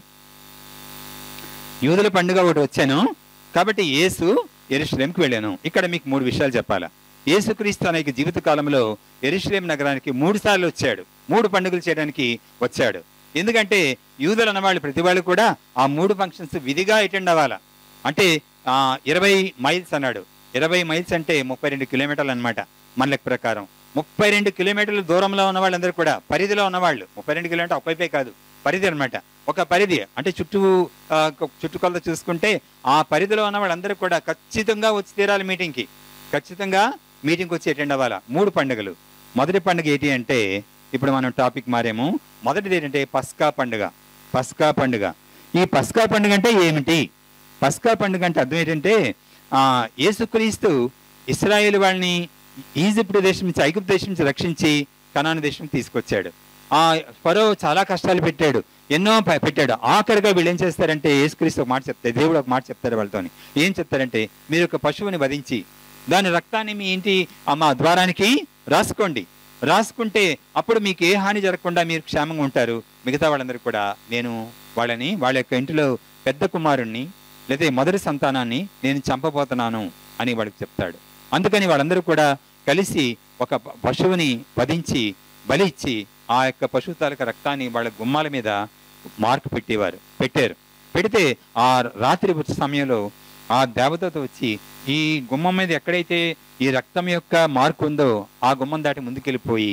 యూదుల పండుగ ఒకటి వచ్చాను కాబట్టి యేసు ఎరుషలేంకి వెళ్ళాను ఇక్కడ మీకు మూడు విషయాలు చెప్పాలా యేసుక్రీస్తు అనేక జీవిత కాలంలో ఎరుషలేం నగరానికి మూడు సార్లు వచ్చాడు మూడు పండుగలు చేయడానికి వచ్చాడు ఎందుకంటే యూదులు అన్నవాళ్ళు ప్రతి వాళ్ళు కూడా ఆ మూడు ఫంక్షన్స్ విధిగా అటెండ్ అవ్వాలా అంటే ఆ, ఇరవై మైల్స్ అన్నాడు ఇరవై మైల్స్ అంటే ముప్పై రెండు కిలోమీటర్లు అనమాట మన లెక్క ప్రకారం ముప్పై రెండు కిలోమీటర్ల దూరంలో ఉన్న వాళ్ళందరూ కూడా పరిధిలో ఉన్నవాళ్ళు ముప్పై రెండు కిలోమీటర్ ఒకవైపే కాదు పరిధి అన్నమాట ఒక పరిధి అంటే చుట్టూ ఆ, కొ- చుట్టుకొలత చూసుకుంటే ఆ పరిధిలో ఉన్న వాళ్ళందరూ కూడా ఖచ్చితంగా వచ్చి తీరాలి మీటింగ్కి ఖచ్చితంగా మీటింగ్కి వచ్చి అటెండ్ అవ్వాలా మూడు పండుగలు మొదటి పండుగ ఏంటి అంటే ఇప్పుడు మనం టాపిక్ మారేము మొదటిది ఏంటంటే పస్కా పండుగ పస్కా పండుగ ఈ పస్కా పండుగ అంటే ఏమిటి పస్కా పండుగ అంటే అర్థం ఏంటంటే ఆ, యేసుక్రీస్తు ఇస్రాయేల్ వాళ్ళని ఈజిప్ట్ దేశం నుంచి ఐగుప్తు దేశం నుంచి రక్షించి కనాను దేశం తీసుకొచ్చాడు ఆ ఫరో చాలా కష్టాలు పెట్టాడు ఎన్నో ప- పెట్టాడు ఆఖరిగా వీళ్ళు ఏం చేస్తారంటే యేసుక్రీస్తు ఒక మాట చెప్తారు దేవుడు ఒక మాట చెప్తారు వాళ్ళతోని ఏం చెప్తారంటే మీరు ఒక పశువుని వధించి దాని రక్తాన్ని మీ ఇంటి ఆ మా ద్వారానికి రాసుకోండి రాసుకుంటే అప్పుడు మీకు ఏ హాని జరగకుండా మీరు క్షేమంగా ఉంటారు మిగతా వాళ్ళందరూ కూడా నేను వాళ్ళని వాళ్ళ యొక్క ఇంటిలో పెద్ద కుమారుణ్ణి లేదా మొదటి సంతానాన్ని నేను చంపబోతున్నాను అని వాళ్ళకి చెప్తాడు అందుకని వాళ్ళందరూ కూడా కలిసి ఒక ప- పశువుని వధించి బలి ఇచ్చి ఆ యొక్క పశువు తాలూకా రక్తాన్ని వాళ్ళ గుమ్మాల మీద మార్కు పెట్టేవారు పెట్టారు పెడితే ఆ రాత్రి సమయంలో ఆ దేవతతో వచ్చి ఈ గుమ్మం మీద ఎక్కడైతే ఈ రక్తం యొక్క మార్కు ఉందో ఆ గుమ్మం దాటి ముందుకెళ్ళిపోయి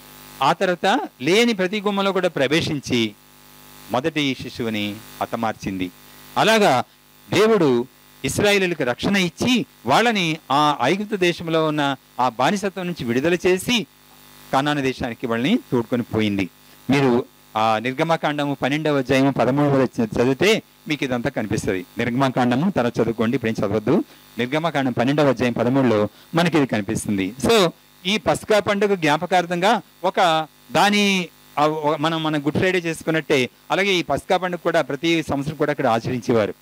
ఆ తర్వాత లేని ప్రతి గుమ్మంలో కూడా ప్రవేశించి మొదటి శిశువుని హతమార్చింది అలాగా దేవుడు ఇస్రాయేలులకు రక్షణ ఇచ్చి వాళ్ళని ఆ ఐగుప్తు దేశంలో ఉన్న ఆ బానిసత్వం నుంచి విడుదల చేసి కానాను దేశానికి వాళ్ళని తోడుకొని పోయింది మీరు ఆ నిర్గమకాండము పన్నెండవ అధ్యాయము పదమూడవ వచనం చదివితే మీకు ఇదంతా కనిపిస్తుంది నిర్గమకాండము తర్వాత చదువుకోండి ఇప్పుడు ఏం చదవద్దు నిర్గమకాండం పన్నెండవ అధ్యాయం పదమూడులో మనకి ఇది కనిపిస్తుంది సో ఈ పస్కా పండుగ జ్ఞాపకార్థంగా ఒక దాని ఆ ఒక- మనం మన గుడ్ ఫ్రైడే చేసుకున్నట్టే అలాగే ఈ పస్కా పండుగ కూడా ప్రతి సంవత్సరం కూడా ఇక్కడ ఆచరించేవారు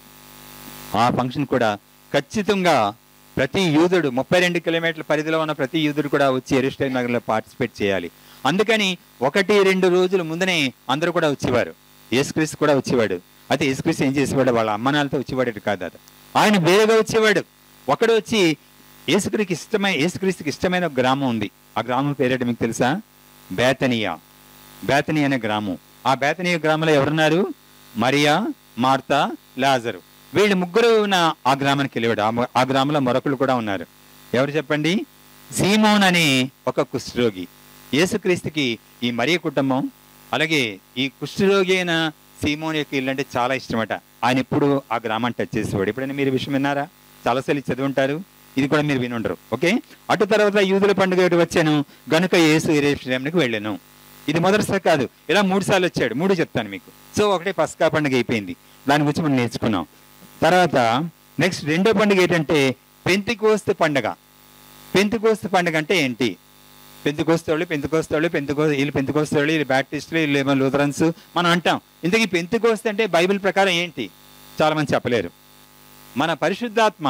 ఆ ఫంక్షన్ కూడా ఖచ్చితంగా ప్రతి యూదుడు ముప్పై రెండు కిలోమీటర్ల పరిధిలో ఉన్న ప్రతి యూదుడు కూడా వచ్చి ఎరుస్టైల్ నగర్లో పార్టిసిపేట్ చేయాలి అందుకని ఒకటి రెండు రోజుల ముందనే అందరూ కూడా వచ్చేవారు యేసుక్రీస్తు కూడా వచ్చేవాడు అయితే యేసుక్రీస్తు ఏం చేసేవాడు వాళ్ళ అమ్మనాలతో వచ్చేవాడు కాదు అది ఆయన వేరేగా వచ్చేవాడు ఒకడు వచ్చి యేసుక్రీకి ఇష్టమైన యేసుక్రీస్తుకి ఇష్టమైన ఒక గ్రామం ఉంది ఆ గ్రామం పేరేంటి మీకు తెలుసా బేతనియా బేతని అనే గ్రామం ఆ బేతనియా గ్రామంలో ఎవరున్నారు మరియా మార్తా లాజరు వీళ్ళు ముగ్గురు ఉన్న ఆ గ్రామానికి వెళ్ళేవాడు ఆ మ- ఆ గ్రామంలో మరొకరు కూడా ఉన్నారు ఎవరు చెప్పండి సీమోన్ అనే ఒక కుష్ఠరోగి యేసుక్రీస్తుకి ఈ మరియ కుటుంబం అలాగే ఈ కుష్ఠరోగి అయిన సీమోన్ యొక్క ఇల్లు అంటే చాలా ఇష్టమట ఆయన ఎప్పుడు ఆ గ్రామాన్ని టచ్ చేసేవాడు ఎప్పుడైనా మీరు ఈ విషయం విన్నారా చాలాసార్లు ఇది చదివి ఉంటారు ఇది కూడా మీరు వినుండరు ఓకే అటు తర్వాత యూదుల పండుగ ఒకటి వచ్చాను గనుక యేసు ఎరేశ్వరంకి వెళ్ళాను ఇది మొదటిసారి కాదు ఇలా మూడు సార్లు వచ్చాడు మూడు చెప్తాను మీకు సో ఒకటే పస్కా పండుగ అయిపోయింది దాని గురించి మనం నేర్చుకున్నాం తర్వాత నెక్స్ట్ రెండో పండుగ ఏంటంటే పెంతికోస్తు పండుగ పెంతికోస్తు పండుగ అంటే ఏంటి పెంతుకోస్తోళ్ళు పెంతుకోస్తోళ్ళు పెంతుకో వీళ్ళు పెంతుకోస్తోళ్ళు వీళ్ళు బ్యాప్టిస్టులు వీళ్ళు ఏమో లూథరన్స్ మనం అంటాం ఇంతకీ పెంతుకోస్తు అంటే బైబిల్ ప్రకారం ఏంటి చాలా మంది చెప్పలేరు మన పరిశుద్ధాత్మ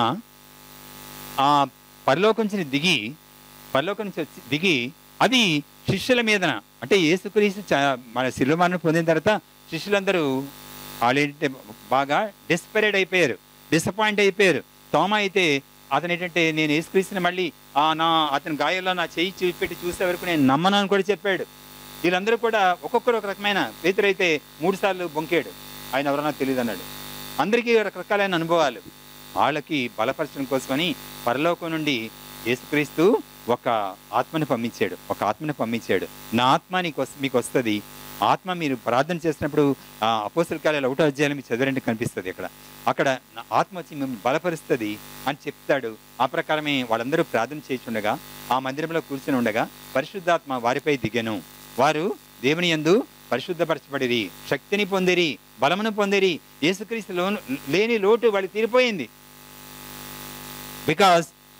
ఆ పరలోకం నుంచి దిగి పరలోకం నుంచి వచ్చి దిగి అది శిష్యుల మీదన అంటే యేసుక్రీస్తు చ- మన శిలుమాను పొందిన తర్వాత శిష్యులందరూ వాళ్ళేంటంటే బాగా డిస్పరేట్ అయిపోయారు డిసప్పాయింట్ అయిపోయారు తోమ అయితే అతను ఏంటంటే నేను యేసుక్రీస్తుని మళ్ళీ ఆ నా అతని గాయాల్లో నా చెయ్యి చూపెట్టి చూసే వరకు నేను నమ్మను అని కూడా చెప్పాడు వీళ్ళందరూ కూడా ఒక్కొక్కరు ఒక రకమైన పేతురైతే మూడు సార్లు బొంకాడు ఆయన ఎవరన్నా తెలియదు అన్నాడు అందరికీ రకరకాలైన అనుభవాలు వాళ్ళకి బలపరచడం కోసమని పరలోకం నుండి యేసుక్రీస్తు ఒక ఆత్మని పంపించాడు ఒక ఆత్మని పంపించాడు నా ఆత్మ నీకు వస్- మీకు వస్తుంది ఆత్మ మీరు ప్రార్థన చేసినప్పుడు ఆ అపోసల కాలేలు ఒకటో అధ్యాయం మీకు చదవడానికి కనిపిస్తుంది అక్కడ అక్కడ నా ఆత్మ వచ్చి మిమ్మల్ని బలపరుస్తుంది అని చెప్తాడు ఆ ప్రకారమే వాళ్ళందరూ ప్రార్థన చేస్తుండగా ఆ మందిరంలో కూర్చుని ఉండగా పరిశుద్ధాత్మ వారిపై దిగెను వారు దేవుని యందు పరిశుద్ధపరచబడిరి శక్తిని పొందిరి బలమును పొందిరి యేసుక్రీస్తు లోను లేని లోటు వాళ్ళు తీరిపోయింది because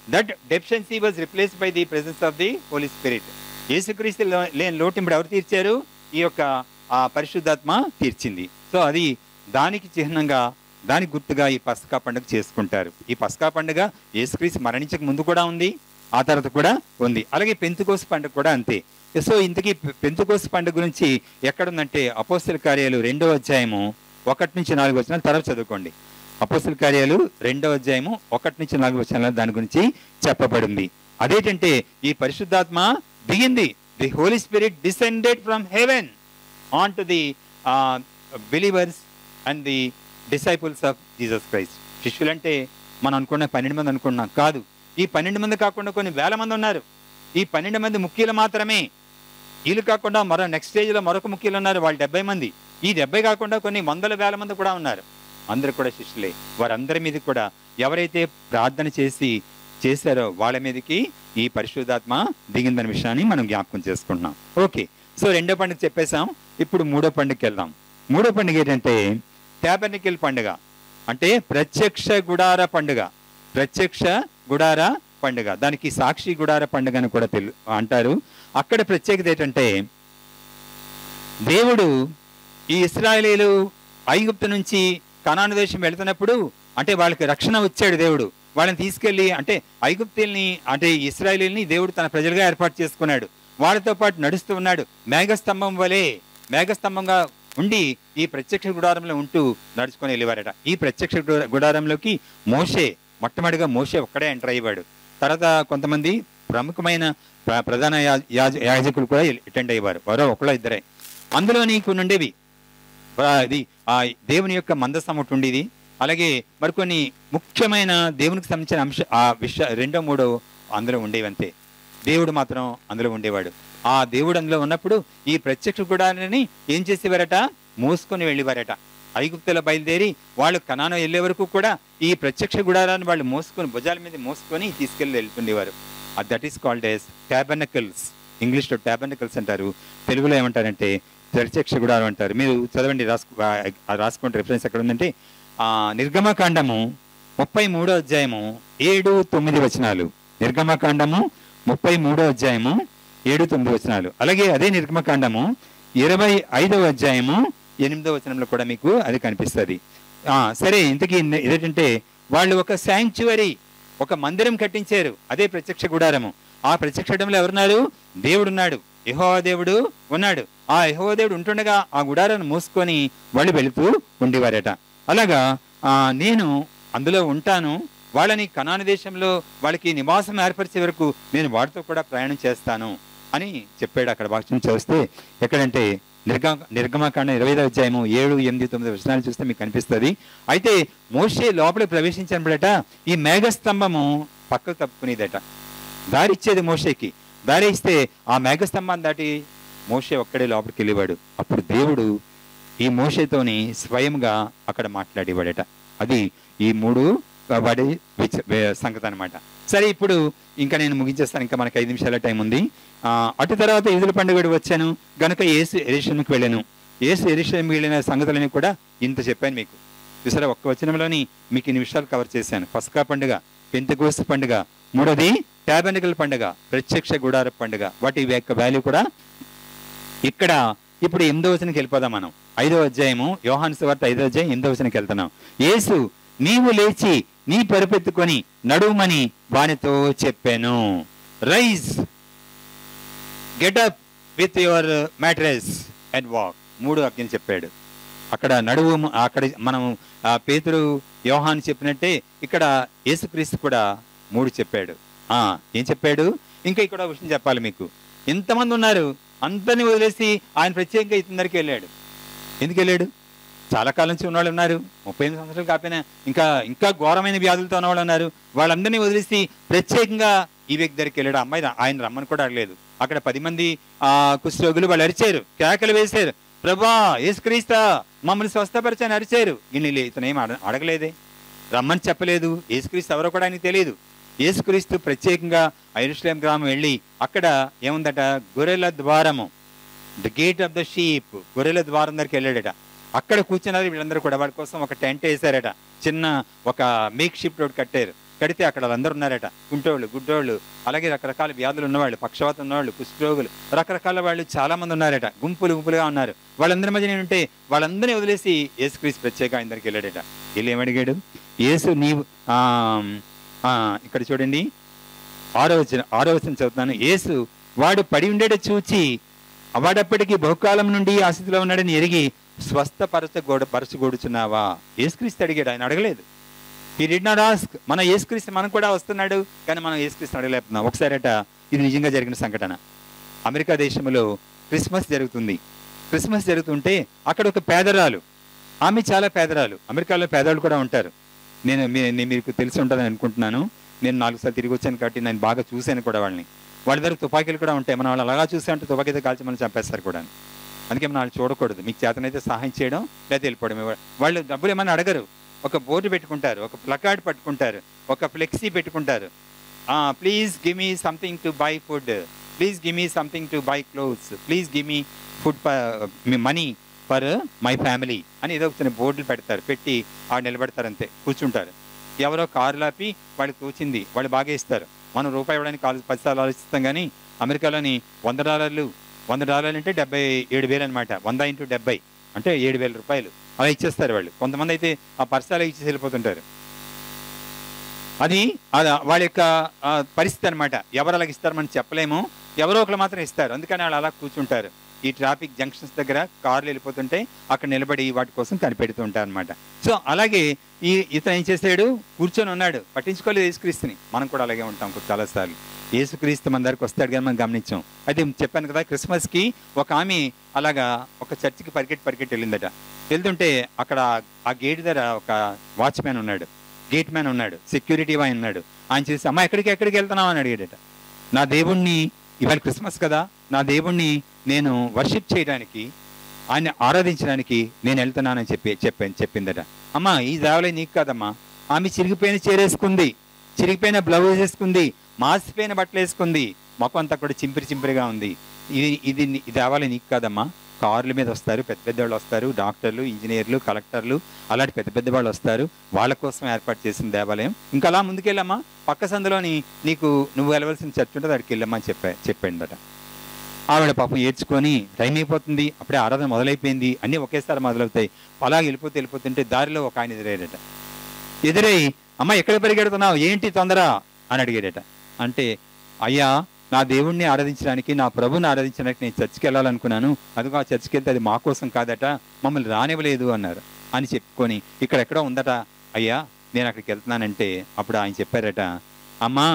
that deficiency was replaced by the presence of the Holy Spirit యేసుక్రీస్తు లో- లేని లోటు ఇప్పుడు ఎవరు తీర్చారు ఈ యొక్క ఆ పరిశుద్ధాత్మ తీర్చింది సో అది దానికి చిహ్నంగా దానికి గుర్తుగా ఈ పస్కా పండుగ చేసుకుంటారు ఈ పస్కా పండుగ యేసుక్రీస్తు మరణించక ముందు కూడా ఉంది ఆ తర్వాత కూడా ఉంది అలాగే పెంతుకోసు పండుగ కూడా అంతే సో ఇంతకీ పెంతుకోసు పండుగ గురించి ఎక్కడుందంటే అపోస్తల కార్యాలు రెండో అధ్యాయము ఒకటి నుంచి నాలుగు వచ్చిన తర్వాత చదువుకోండి అపోస్తల కార్యాలు రెండో అధ్యాయము ఒకటి నుంచి నాలుగు వచ్చిన దాని గురించి చెప్పబడింది అదేంటంటే ఈ పరిశుద్ధాత్మ దిగింది the Holy Spirit descended from heaven on to the believers and the disciples of Jesus Christ శిష్యులంటే మనం అనుకున్న పన్నెండు మంది అనుకున్నాం కాదు ఈ పన్నెండు మంది కాకుండా కొన్ని వేల మంది ఉన్నారు ఈ పన్నెండు మంది ముఖ్యులు మాత్రమే వీళ్ళు కాకుండా మరో నెక్స్ట్ స్టేజ్లో మరొక ముఖ్యులు ఉన్నారు వాళ్ళు డెబ్బై మంది ఈ డెబ్బై కాకుండా కొన్ని వందల వేల మంది కూడా ఉన్నారు అందరు కూడా శిష్యులే వారందరి మీద కూడా ఎవరైతే ప్రార్థన చేసి చేశారో వాళ్ళ మీదకి ఈ పరిశుద్ధాత్మ దిగిందనే విషయాన్ని మనం జ్ఞాపకం చేసుకుంటున్నాం ఓకే సో రెండో పండుగ చెప్పేశాం ఇప్పుడు మూడో పండుగకి వెళ్దాం మూడో పండుగ ఏంటంటే ట్యాబర్నికల్ పండుగ అంటే ప్రత్యక్ష గుడార పండుగ ప్రత్యక్ష గుడార పండుగ దానికి సాక్షి గుడార పండుగ అని కూడా తెలు అంటారు అక్కడ ప్రత్యేకత ఏంటంటే దేవుడు ఈ ఇస్రాయేలీలు ఐగుప్తు నుంచి కనాను దేశం వెళ్తున్నప్పుడు అంటే వాళ్ళకి రక్షణ వచ్చాడు దేవుడు వాళ్ళని తీసుకెళ్లి అంటే ఐగుప్తుల్ని అంటే ఇస్రాయేలీల్ని దేవుడు తన ప్రజలుగా ఏర్పాటు చేసుకున్నాడు వాళ్ళతో పాటు నడుస్తూ ఉన్నాడు మేఘస్తంభం వలె మేఘస్తంభంగా ఉండి ఈ ప్రత్యక్ష గుడారంలో ఉంటూ నడుచుకొని వెళ్ళేవారట ఈ ప్రత్యక్ష గుడా- గుడారంలోకి మోషే మొట్టమొదటిగా మోషే ఒక్కడే ఎంటర్ అయ్యేవాడు తర్వాత కొంతమంది ప్రముఖమైన ప్ర- ప్రధాన యా- యాజ- యాజకులు కూడా అటెండ్ అయ్యేవారు వారో ఒకళ్ళో ఇద్దరే అందులోని కొన్ని ఉండేవి ఆ, ఇది ఆ దేవుని యొక్క మందసం ఒకటి ఉండేది అలాగే మరికొన్ని ముఖ్యమైన దేవునికి సంబంధించిన అంశ ఆ విషయ రెండో మూడో అందులో ఉండేవి అంతే దేవుడు మాత్రం అందులో ఉండేవాడు ఆ దేవుడు అందులో ఉన్నప్పుడు ఈ ప్రత్యక్ష గుడారాన్ని ఏం చేసేవారట మోసుకొని వెళ్ళేవారట ఐగుప్తుల బయలుదేరి వాళ్ళు కనాను వెళ్ళే వరకు కూడా ఈ ప్రత్యక్ష గుడారాన్ని వాళ్ళు మోసుకొని భుజాల మీద మోసుకొని తీసుకెళ్ళి వెళ్తుండేవారు that is called as tabernacles ఇంగ్లీష్లో ట్యాబర్నకల్స్ అంటారు తెలుగులో ఏమంటారంటే ప్రత్యక్ష గుడారం అంటారు మీరు చదవండి రాసుకు ఆ రాసుకుంటే రిఫరెన్స్ ఎక్కడ ఉందంటే ఆ నిర్గమకాండము ముప్పై మూడో అధ్యాయము ఏడు తొమ్మిది వచనాలు నిర్గమకాండము ముప్పై మూడో అధ్యాయము ఏడు తొమ్మిది వచనాలు అలాగే అదే నిర్గమకాండము ఇరవై ఐదవ అధ్యాయము ఎనిమిదో వచనంలో కూడా మీకు అది కనిపిస్తుంది ఆ, సరే ఇంతకీ ఏంటంటే వాళ్ళు ఒక శాంక్చువరీ ఒక మందిరం కట్టించారు అదే ప్రత్యక్ష గుడారము ఆ ప్రత్యక్షంలో ఎవరున్నారు దేవుడు ఉన్నాడు యెహోవా దేవుడు ఉన్నాడు ఆ యెహోవా దేవుడు ఉంటుండగా ఆ గుడారాన్ని మూసుకొని వాళ్ళు వెళుతూ ఉండేవారట అలాగా ఆ, నేను అందులో ఉంటాను వాళ్ళని కనాను దేశంలో వాళ్ళకి నివాసం ఏర్పరిచే వరకు నేను వాటితో కూడా ప్రయాణం చేస్తాను అని చెప్పాడు అక్కడ వాక్యం చూస్తే ఎక్కడంటే నిర్గ నిర్గమకాండ ఇరవై ఐదో అధ్యాయము ఏడు ఎనిమిది తొమ్మిది వచనాలు చూస్తే మీకు కనిపిస్తుంది అయితే మోషే లోపలికి ప్రవేశించినప్పుడట ఈ మేఘస్తంభము పక్కకు తప్పుకునేదట దారి ఇచ్చేది మోషేకి దారి ఇస్తే ఆ మేఘస్తంభాన్ని దాటి మోషే ఒక్కడే లోపలికి వెళ్ళేవాడు అప్పుడు దేవుడు ఈ మోషేతోని స్వయంగా అక్కడ మాట్లాడేవాడట అది ఈ మూడు వాడి విచ- వే- సంగతి అనమాట సరే ఇప్పుడు ఇంకా నేను ముగించేస్తాను ఇంకా మనకి ఐదు నిమిషాల టైం ఉంది ఆ, అటు తర్వాత ఈదుల పండుగ వచ్చాను గనుక ఏసు ఎరిషన్కి వెళ్ళాను ఏసు ఎరిషన్కి వెళ్ళిన సంగతులని కూడా ఇంత చెప్పాను మీకు చూసారా ఒక్క వచనంలోని మీకు ఇన్ని విషయాలు కవర్ చేశాను పస్కా పండుగ పెంతకోస్తు పండుగ మూడోది ట్యాబెనికల్ పండుగ ప్రత్యక్ష గుడార పండుగ వాటి యొక్క వాల్యూ కూడా ఇక్కడ ఇప్పుడు ఎనిమిదో వచనకి వెళ్ళిపోదాం మనం ఐదో అధ్యాయము యోహాను సువార్త ఐదో అధ్యాయం ఎనిమిదో వచనకి వెళ్తున్నాం యేసు నీవు లేచి నీ పరుపెత్తుకొని నడుమని వానితో చెప్పాను rise get up with your mattress and walk మూడు ఆజ్ఞలు చెప్పాడు అక్కడ నడువు అక్కడ మనం ఆ పేతురు యోహాన్ చెప్పినట్టే ఇక్కడ యేసుక్రీస్తు కూడా మూడు చెప్పాడు ఆ ఏం చెప్పాడు ఇంకా ఇక్కడ ఒక విషయం చెప్పాలి మీకు ఎంతమంది ఉన్నారు అందరిని వదిలేసి ఆయన ప్రత్యేకంగా ఇతని వెళ్ళాడు ఎందుకు వెళ్ళాడు చాలా కాలం నుంచి ఉన్నవాళ్ళు ఉన్నారు ముప్పై ఎనిమిది సంవత్సరాలు కాకపోయినా ఇంకా ఇంకా ఘోరమైన వ్యాధులతో ఉన్నవాళ్ళు ఉన్నారు వాళ్ళందరినీ వదిలేసి ప్రత్యేకంగా ఈ వ్యక్తి దగ్గరికి వెళ్ళాడు ఆ అమ్మాయి రా- ఆయన రమ్మని కూడా అడగలేదు అక్కడ పది మంది ఆ కుష్ఠరోగులు వాళ్ళు అరిచారు కేకలు వేశారు ప్రభా యేసుక్రీస్తా మమ్మల్ని స్వస్థపరచని అరిచారు ఈయన ఇతను ఏం అడ- అడగలేదే రమ్మని చెప్పలేదు యేసుక్రీస్తు ఎవరో కూడా ఆయనకి తెలియదు యేసుక్రీస్తు ప్రత్యేకంగా ఐరుశ్లేం గ్రామం వెళ్ళి అక్కడ ఏముందట గొర్రెల ద్వారము the gate of the sheep గొర్రెల ద్వారం దగ్గరికి వెళ్ళాడట అక్కడ కూర్చున్నారు వీళ్ళందరూ కూడా వాడి కోసం ఒక టెంట్ వేశారట చిన్న ఒక మేక్ షిప్ రోడ్ కట్టారు కడితే అక్కడ వాళ్ళందరూ ఉన్నారట కుంటోళ్ళు గుడ్డోళ్ళు అలాగే రకరకాల వ్యాధులు ఉన్నవాళ్ళు పక్షవాతం ఉన్నవాళ్ళు కుష్ఠరోగులు రకరకాల వాళ్ళు చాలా మంది ఉన్నారట గుంపులు గుంపులుగా ఉన్నారు వాళ్ళందరి మధ్య నేనుంటే వాళ్ళందరినీ వదిలేసి యేసుక్రీస్తు ప్రత్యేక ఆయన దగ్గరికి వెళ్ళాడట వెళ్ళి ఏమడిగాడు యేసు నీవు ఆ, ఆ, ఇక్కడ చూడండి ఆరో వచ్చిన ఆరో వచ్చిన చదువుతున్నాను యేసు వాడు పడి ఉండేట చూచి వాడప్పటికి బహుకాలం నుండి ఆ స్థితిలో ఉన్నాడని ఎరిగి స్వస్థపరచ గోడ పరచగోడుచున్నావా యేసుక్రీస్తు అడిగాడు ఆయన అడగలేదు ఈ డిడ్ నాట్ ఆస్క్ మన యేసుక్రీస్తు మనం కూడా వస్తున్నాడు కానీ మనం యేసుక్రీస్తు అడగలేకపోతున్నాం ఒకసారట ఇది నిజంగా జరిగిన సంఘటన అమెరికా దేశంలో క్రిస్మస్ జరుగుతుంది క్రిస్మస్ జరుగుతుంటే అక్కడ ఒక పేదరాలు ఆమె చాలా పేదరాలు అమెరికాలో పేదవాళ్ళు కూడా ఉంటారు నేను మీ- నేను మీకు తెలిసి ఉంటుందని అనుకుంటున్నాను నేను నాలుగు సార్లు తిరిగి వచ్చాను కాబట్టి నేను బాగా చూశాను కూడా వాళ్ళని వాళ్ళ దగ్గర తుపాకీలు కూడా ఉంటాయి మనం వాళ్ళు అలాగా చూసే అంటే తుపాకీతో కాల్చి మనం చంపేస్తారు కూడా అందుకే మనం వాళ్ళు చూడకూడదు మీకు చేతనైతే సహాయం చేయడం లేదా వెళ్ళిపోవడం వాళ్ళు డబ్బులు ఏమైనా అడగరు ఒక బోర్డు పెట్టుకుంటారు ఒక ప్లకార్డ్ పట్టుకుంటారు ఒక ఫ్లెక్సీ పెట్టుకుంటారు please give me something to buy food please give me something to buy clothes please give me food me money for my family అని ఏదో ఒక చిన్న బోర్డులు పెడతారు పెట్టి ఆడ నిలబెడతారు అంతే కూర్చుంటారు ఎవరో కారు లాపి వాళ్ళకి తోచింది వాళ్ళు బాగా ఇస్తారు మనం రూపాయి ఇవ్వడానికి కాలు పది సార్లు ఆలోచిస్తాం కానీ అమెరికాలోని వంద డాలర్లు వంద డాలర్లు అంటే డెబ్బై ఏడు వేలు అనమాట వంద ఇంటూ డెబ్బై అంటే ఏడు వేల రూపాయలు అలా ఇచ్చేస్తారు వాళ్ళు కొంతమంది అయితే ఆ పర్సాలు ఇచ్చేసి వెళ్ళిపోతుంటారు అది అది వాళ్ళ యొక్క ఆ, పరిస్థితి అనమాట ఎవరు అలాగ ఇస్తారు మనం చెప్పలేము ఎవరో ఒకరు మాత్రం ఇస్తారు అందుకని వాళ్ళు అలా కూర్చుంటారు ఈ ట్రాఫిక్ జంక్షన్స్ దగ్గర కార్లు వెళ్ళిపోతుంటే అక్కడ నిలబడి వాటి కోసం కనిపెడుతూ ఉంటారు అనమాట సో అలాగే ఈ ఇతను ఏం చేశాడు కూర్చొని ఉన్నాడు పట్టించుకోలేదు యేసుక్రీస్తుని మనం కూడా అలాగే ఉంటాం చాలాసార్లు యేసుక్రీస్తు మన దగ్గరకు వస్తాడు కానీ మనం గమనించాం అయితే చెప్పాను కదా క్రిస్మస్కి ఒక ఆమె అలాగా ఒక చర్చికి పరిగెట్టి పరిగెట్టి వెళ్ళిందట వెళ్తుంటే అక్కడ ఆ గేట్ దగ్గర ఒక వాచ్మ్యాన్ ఉన్నాడు గేట్ మ్యాన్ ఉన్నాడు సెక్యూరిటీ వాయ్ ఉన్నాడు ఆయన చేసి అమ్మా ఎక్కడికి ఎక్కడికి వెళ్తున్నావు అని అడిగాడట నా దేవుణ్ణి ఇవాళ క్రిస్మస్ కదా నా దేవుణ్ణి నేను వర్షిప్ చేయడానికి ఆయన ఆరాధించడానికి నేను వెళ్తున్నానని చెప్పి చెప్పాను చెప్పిందట అమ్మా ఈ దేవాలయ నీకు కాదమ్మా ఆమె చిరిగిపోయిన చీరేసుకుంది చిరిగిపోయిన బ్లౌజ్ వేసుకుంది మాసిపోయిన బట్టలు వేసుకుంది మొఖం అంతా కూడా చింపిరి చింపిరిగా ఉంది ఇది ఇది నీ- ఈ దేవాలయం నీకు కాదమ్మా కార్ల మీద వస్తారు పెద్ద పెద్ద వాళ్ళు వస్తారు డాక్టర్లు ఇంజనీర్లు కలెక్టర్లు అలాంటి పెద్ద పెద్ద వాళ్ళు వస్తారు వాళ్ళ కోసం ఏర్పాటు చేసిన దేవాలయం ఇంకా అలా ముందుకెళ్ళమ్మా పక్క సందులోని నీకు నువ్వు వెళ్ళవలసిన చర్చ్ ఉంటుంది అక్కడికి వెళ్ళమ్మా అని చెప్పా చెప్పిందట ఆవిడ పాపం ఏడ్చుకొని టైం అయిపోతుంది అప్పుడే ఆరాధన మొదలైపోయింది అన్నీ ఒకేసారి మొదలవుతాయి అలా వెళ్ళిపోతే వెళ్ళిపోతుంటే దారిలో ఒక ఆయన ఎదురయ్యాడట ఎదురై అమ్మ ఎక్కడ పరిగెడుతున్నావు ఏంటి తొందర అని అడిగాడట అంటే అయ్యా నా దేవుణ్ణి ఆరాధించడానికి నా ప్రభుని ఆరాధించడానికి నేను చర్చికి వెళ్ళాలనుకున్నాను అదిగో ఆ చర్చికి వెళ్తే అది మా కోసం కాదట మమ్మల్ని రానివ్వలేదు అన్నారు అని చెప్పుకొని ఇక్కడ ఎక్కడో ఉందట అయ్యా నేను అక్కడికి వెళ్తున్నానంటే అప్పుడు ఆయన చెప్పారట అమ్మా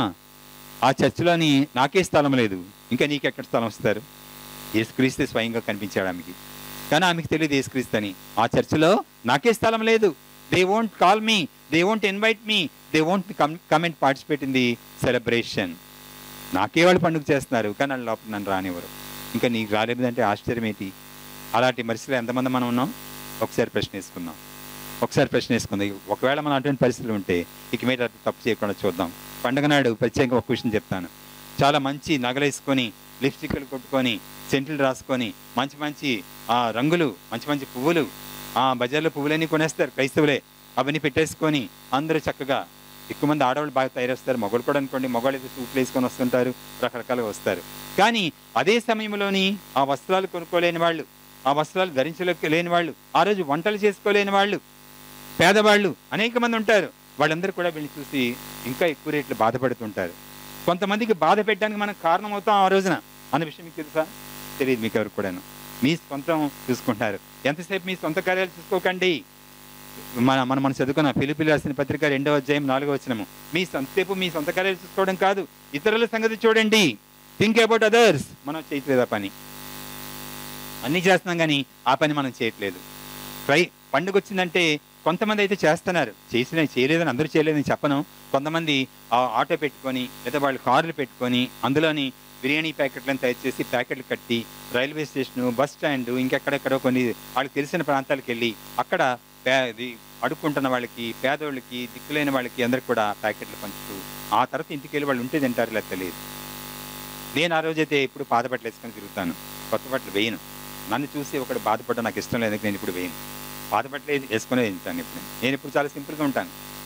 ఆ చర్చిలోని నాకే స్థలం లేదు ఇంకా నీకెక్కడ స్థలం వస్తారు యేసుక్రీస్తే స్వయంగా కనిపించాడు ఆమెకి కానీ ఆమెకి తెలియదు యేసుక్రీస్తు అని ఆ చర్చిలో నాకే స్థలం లేదు they won't call me they won't invite me they won't come come and participate in the celebration నాకే వాళ్ళు పండుగ చేస్తున్నారు కానీ వాళ్ళ లోపల నన్ను రానివ్వరు ఇంకా నీకు రాలేదంటే ఆశ్చర్యం ఏంటి అలాంటి పరిస్థితులు ఎంతమంది మనం ఉన్నాం ఒకసారి ప్రశ్న వేసుకుందాం ఒకసారి ప్రశ్న వేసుకుందాం ఒకవేళ మనం అటువంటి పరిస్థితులు ఉంటే ఇక మీద అటు తప్పు చేయకుండా చూద్దాం పండుగ నాడు ప్రత్యేకంగా ఒక విషయం చెప్తాను చాలా మంచి నగలేసుకొని లిప్స్టిక్లు కొట్టుకొని సెంట్లు రాసుకొని మంచి మంచి ఆ రంగులు మంచి మంచి పువ్వులు ఆ బజార్లో పువ్వులన్నీ కొనేస్తారు క్రైస్తవులే అవన్నీ పెట్టేసుకొని అందరూ చక్కగా ఎక్కువ మంది ఆడవాళ్ళు బాగా తయారొస్తారు మొగలు కూడా అనుకోండి మొగలు అయితే సూట్లు వేసుకొని వస్తుంటారు రకరకాలుగా వస్తారు కానీ అదే సమయంలోని ఆ వస్త్రాలు కొనుక్కోలేని వాళ్ళు ఆ వస్త్రాలు ధరించలేని వాళ్ళు ఆ రోజు వంటలు చేసుకోలేని వాళ్ళు పేదవాళ్ళు అనేక మంది ఉంటారు వాళ్ళందరూ కూడా వీళ్ళని చూసి ఇంకా ఎక్కువ రేట్లు బాధపడుతుంటారు కొంతమందికి బాధ పెట్టడానికి మనం కారణం అవుతాం ఆ రోజున అన్న విషయం మీకు తెలుసా తెలియదు మీకు ఎవరు కూడాను మీ సొంతం చూసుకుంటారు ఎంతసేపు మీ సొంత కార్యాలు చూసుకోకండి మన మనం మనం చదువుకున్న పిలిపిలి రాసిన పత్రిక రెండవ అధ్యాయం నాలుగో వచ్చినము మీ సొంతసేపు మీ సొంత కార్యాలు చూసుకోవడం కాదు ఇతరుల సంగతి చూడండి థింక్ అబౌట్ అదర్స్ మనం చేయట్లేదు ఆ పని అన్నీ చేస్తున్నాం కానీ ఆ పని మనం చేయట్లేదు ట్రై పండుగ వచ్చిందంటే కొంతమంది అయితే చేస్తున్నారు చేసిన చేయలేదని అందరూ చేయలేదని చెప్పను కొంతమంది ఆ ఆటో పెట్టుకొని లేదా వాళ్ళు కార్లు పెట్టుకొని అందులోని బిర్యానీ ప్యాకెట్లను తయారు చేసి ప్యాకెట్లు కట్టి రైల్వే స్టేషన్ బస్ స్టాండ్ ఇంకెక్కడెక్కడో కొన్ని వాళ్ళకి తెలిసిన ప్రాంతాలకు వెళ్ళి అక్కడ పే- ఇది అడుక్కుంటున్న వాళ్ళకి పేదోళ్ళకి దిక్కులేని వాళ్ళకి అందరికి కూడా ప్యాకెట్లు పంచుతూ ఆ తర్వాత ఇంటికి వెళ్ళి వాళ్ళు ఉంటే తింటారు ఇలా తెలియదు నేను ఆ రోజైతే ఇప్పుడు పాత బట్టలు వేసుకొని తిరుగుతాను కొత్త బట్టలు వేయను నన్ను చూసి ఒకడు బాధపడడం నాకు ఇష్టం లేదు నేను ఇప్పుడు వేయను పాత బట్టలు వేసుకునే తింటాను ఇప్పుడు నేను ఇప్పుడు చాలా సింపుల్గా ఉంటాను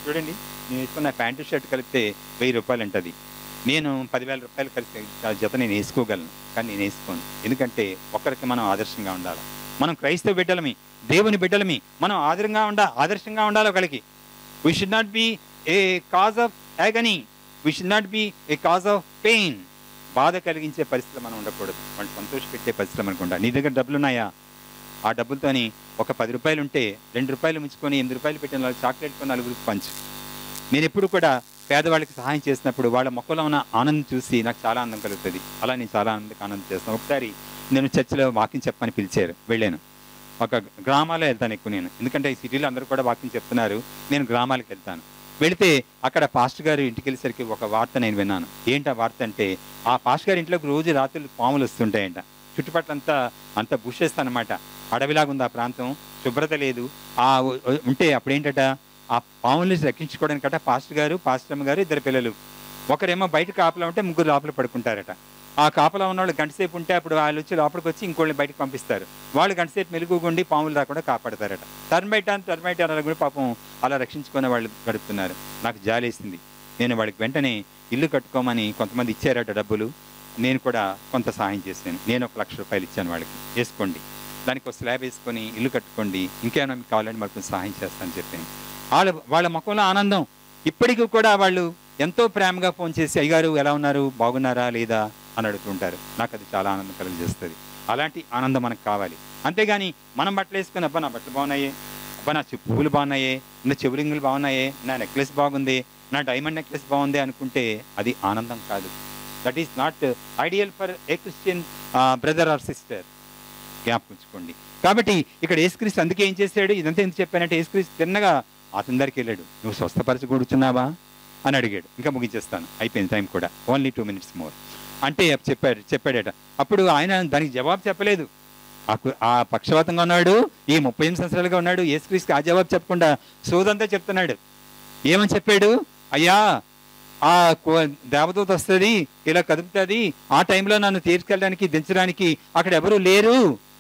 చూడండి నేను వేసుకున్న ప్యాంటు షర్ట్ కలిపితే వెయ్యి రూపాయలు ఉంటుంది నేను పదివేల రూపాయలు కలిసి ఆ జత నేను వేసుకోగలను కానీ నేను వేసుకోను ఎందుకంటే ఒకరికి మనం ఆదర్శంగా ఉండాలి మనం క్రైస్తవ బిడ్డలమి దేవుని బిడ్డలమి మనం ఆదరంగా ఉండ ఆదర్శంగా ఉండాలి ఒకరికి we should not be a cause of agony we should not be a cause of pain బాధ కలిగించే పరిస్థితులు మనం ఉండకూడదు వాళ్ళు సంతోష పెట్టే పరిస్థితులు మనకు ఉండాలి నీ దగ్గర డబ్బులు ఉన్నాయా ఆ డబ్బులతోని ఒక పది రూపాయలు ఉంటే రెండు రూపాయలు ఉంచుకొని ఎనిమిది రూపాయలు పెట్టిన వాళ్ళు చాక్లెట్ కొని నలుగురికి పంచు నేను ఎప్పుడు కూడా పేదవాళ్ళకి సహాయం చేసినప్పుడు వాళ్ళ మొక్కలో ఉన్న ఆనందం చూసి నాకు చాలా ఆనందం కలుగుతుంది అలా నేను చాలా ఆనందం ఆనందం చేస్తాను ఒకసారి నేను చర్చిలో వాకింగ్ చెప్పమని పిలిచారు వెళ్ళాను ఒక గ్రామాల్లో వెళ్తాను ఎక్కువ నేను ఎందుకంటే ఈ సిటీలో అందరూ కూడా వాకింగ్ చెప్తున్నారు నేను గ్రామాలకు వెళ్తాను వెళితే అక్కడ పాస్టర్ గారు ఇంటికి వెళ్ళేసరికి ఒక వార్త నేను విన్నాను ఏంటి ఆ వార్త అంటే ఆ పాస్టర్ గారి ఇంట్లోకి రోజు రాత్రులు పాములు వస్తుంటాయంట చుట్టుపక్కలంతా అంత బుషెస్ అనమాట అడవిలాగా ఉంది ఆ ప్రాంతం శుభ్రత లేదు ఆ ఉ- ఉ- ఉంటే అప్పుడేంటట ఆ పాముల్ని రక్షించుకోవడానికట పాస్టర్ గారు పాస్టర్ అమ్మ గారు ఇద్దరు పిల్లలు ఒకరేమో బయట కాపలా ఉంటే ముగ్గురు లోపల పడుకుంటారట ఆ కాపలా ఉన్న వాళ్ళు గంటసేపు ఉంటే అప్పుడు వాళ్ళు వచ్చి లోపలికి వచ్చి ఇంకోళ్ళని బయటకు పంపిస్తారు వాళ్ళు గంటసేపు మెలుగుగుండి పాములు రాకుండా కాపాడతారట టర్మైట్ అని టర్మైట్ అని కూడా పాపం అలా రక్షించుకునే వాళ్ళు గడుపుతున్నారు నాకు జాలేసింది నేను వాళ్ళకి వెంటనే ఇల్లు కట్టుకోమని కొంతమంది ఇచ్చారట డబ్బులు నేను కూడా కొంత సహాయం చేశాను నేను ఒక లక్ష రూపాయలు ఇచ్చాను వాళ్ళకి వేసుకోండి దానికి ఒక స్లాబ్ వేసుకొని ఇల్లు కట్టుకోండి ఇంకేమైనా మీకు కావాలంటే మరి కొంచెం సహాయం చేస్తానని చెప్పాను వాళ్ళ వాళ్ళ ముఖంలో ఆనందం ఇప్పటికీ కూడా వాళ్ళు ఎంతో ప్రేమగా ఫోన్ చేసి అయ్యగారు ఎలా ఉన్నారు బాగున్నారా లేదా అని అడుగుతుంటారు నాకు అది చాలా ఆనందం కలిగజేస్తుంది అలాంటి ఆనందం మనకు కావాలి అంతేగాని మనం బట్టలు వేసుకుని అబ్బా నా బట్టలు బాగున్నాయే అబ్బా నా చె- పువ్వులు బాగున్నాయే నా చెవురింగులు బాగున్నాయే నా నెక్లెస్ బాగుంది నా డైమండ్ నెక్లెస్ బాగుంది అనుకుంటే అది ఆనందం కాదు that is not ideal for a Christian brother or sister జ్ఞాపకించుకోండి కాబట్టి ఇక్కడ యేసుక్రీస్తు అందుకే ఏం చేశాడు ఇదంతా ఎందుకు చెప్పానంటే యేసుక్రీస్తు తిన్నగా అతని దగ్గరికి వెళ్ళాడు నువ్వు స్వస్థపరచకూడుచున్నావా అని అడిగాడు ఇంకా ముగించేస్తాను అయిపోయింది టైం కూడా ఓన్లీ టూ మినిట్స్ మోర్ అంటే చెప్పాడు చెప్పాడట అప్పుడు ఆయన దానికి జవాబు చెప్పలేదు ఆ కు- ఆ పక్షవాతంగా ఉన్నాడు ఈ ముప్పై ఎనిమిది సంవత్సరాలుగా ఉన్నాడు యేసుక్రీస్తుకి ఆ జవాబు చెప్పకుండా సోదంతా చెప్తున్నాడు ఏమని చెప్పాడు అయ్యా ఆ కో- దేవదూత వస్తుంది ఇలా కదుపుతుంది ఆ టైంలో నన్ను తీసుకెళ్ళడానికి దించడానికి అక్కడ ఎవరు లేరు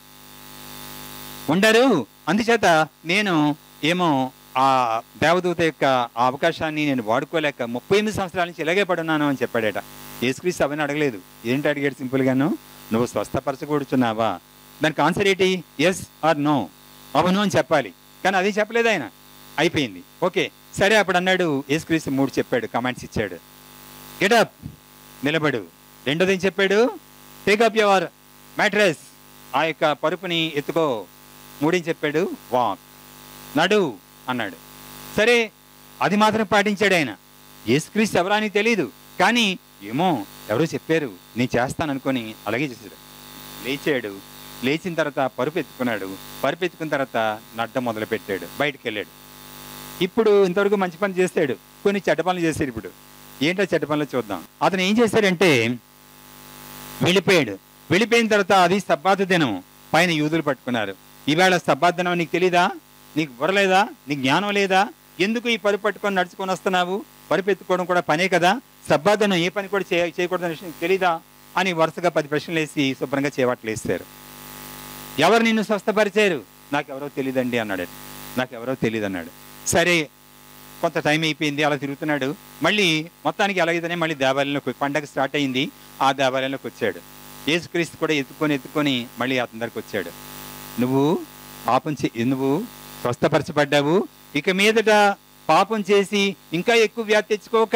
ఉండరు అందుచేత నేను ఏమో ఆ దేవదూత యొక్క ఆ అవకాశాన్ని నేను వాడుకోలేక ముప్పై ఎనిమిది సంవత్సరాల నుంచి ఇలాగే పడున్నాను అని చెప్పాడట యేసుక్రీస్తు అవన్నీ అడగలేదు ఏంటి అడిగాడు సింపుల్గాను నువ్వు స్వస్థపరచకూడుచున్నావా దానికి ఆన్సర్ ఏంటి ఎస్ ఆర్ నో అవును అని చెప్పాలి కానీ అది చెప్పలేదు ఆయన అయిపోయింది ఓకే సరే అప్పుడు అన్నాడు యేసుక్రీస్తు మూడు చెప్పాడు కమాండ్స్ ఇచ్చాడు గెటప్ నిలబడు రెండోది ఏం చెప్పాడు టేకప్ యువర్ మ్యాట్రెస్ ఆ యొక్క పరుపుని ఎత్తుకో మూడేం చెప్పాడు వాక్ నడు అన్నాడు సరే అది మాత్రం పాటించాడు ఆయన యేసుక్రీస్తు ఎవరా అని తెలియదు కానీ ఏమో ఎవరో చెప్పారు నేను చేస్తాను అనుకొని అలాగే చేశాడు లేచాడు లేచిన తర్వాత పరుపు ఎత్తుకున్నాడు పరుపు ఎత్తుకున్న తర్వాత నడ్డ మొదలు పెట్టాడు బయటికి వెళ్ళాడు ఇప్పుడు ఇంతవరకు మంచి పని చేస్తాడు కొన్ని చెడ్డ పనులు చేశాడు ఇప్పుడు ఏంటో చెడ్డ పనులు చూద్దాం అతను ఏం చేశాడంటే వెళ్ళిపోయాడు వెళ్ళిపోయిన తర్వాత అది సబ్బాతు దినం పైన యూదులు పట్టుకున్నారు ఈవేళ సబ్బాత్ దినం నీకు తెలీదా నీకు బుర్రలేదా నీకు జ్ఞానం లేదా ఎందుకు ఈ పరుపు పట్టుకొని నడుచుకొని వస్తున్నావు పరుపు ఎత్తుకోవడం కూడా పనే కదా సబ్బాత్ దినం ఏ పని కూడా చేయ చేయకూడదని విషయం నీకు తెలీదా అని వరుసగా పది ప్రశ్నలు వేసి శుభ్రంగా చేపట్లు వేస్తారు ఎవరు నిన్ను స్వస్థపరిచారు నాకెవరో తెలియదండి అన్నాడు నాకెవరో తెలియదు అన్నాడు సరే కొంత టైం అయిపోయింది అలా తిరుగుతున్నాడు మళ్ళీ మొత్తానికి ఎలాగైతేనే మళ్ళీ దేవాలయంలోకి పండగ స్టార్ట్ అయింది ఆ దేవాలయంలోకి వచ్చాడు యేసుక్రీస్తు కూడా ఎత్తుకొని ఎత్తుకొని మళ్ళీ అతని దగ్గరికి వచ్చాడు నువ్వు పాపం చే నువ్వు స్వస్థపరచబడ్డావు ఇక మీదట పాపం చేసి ఇంకా ఎక్కువ వ్యాధి తెచ్చుకోక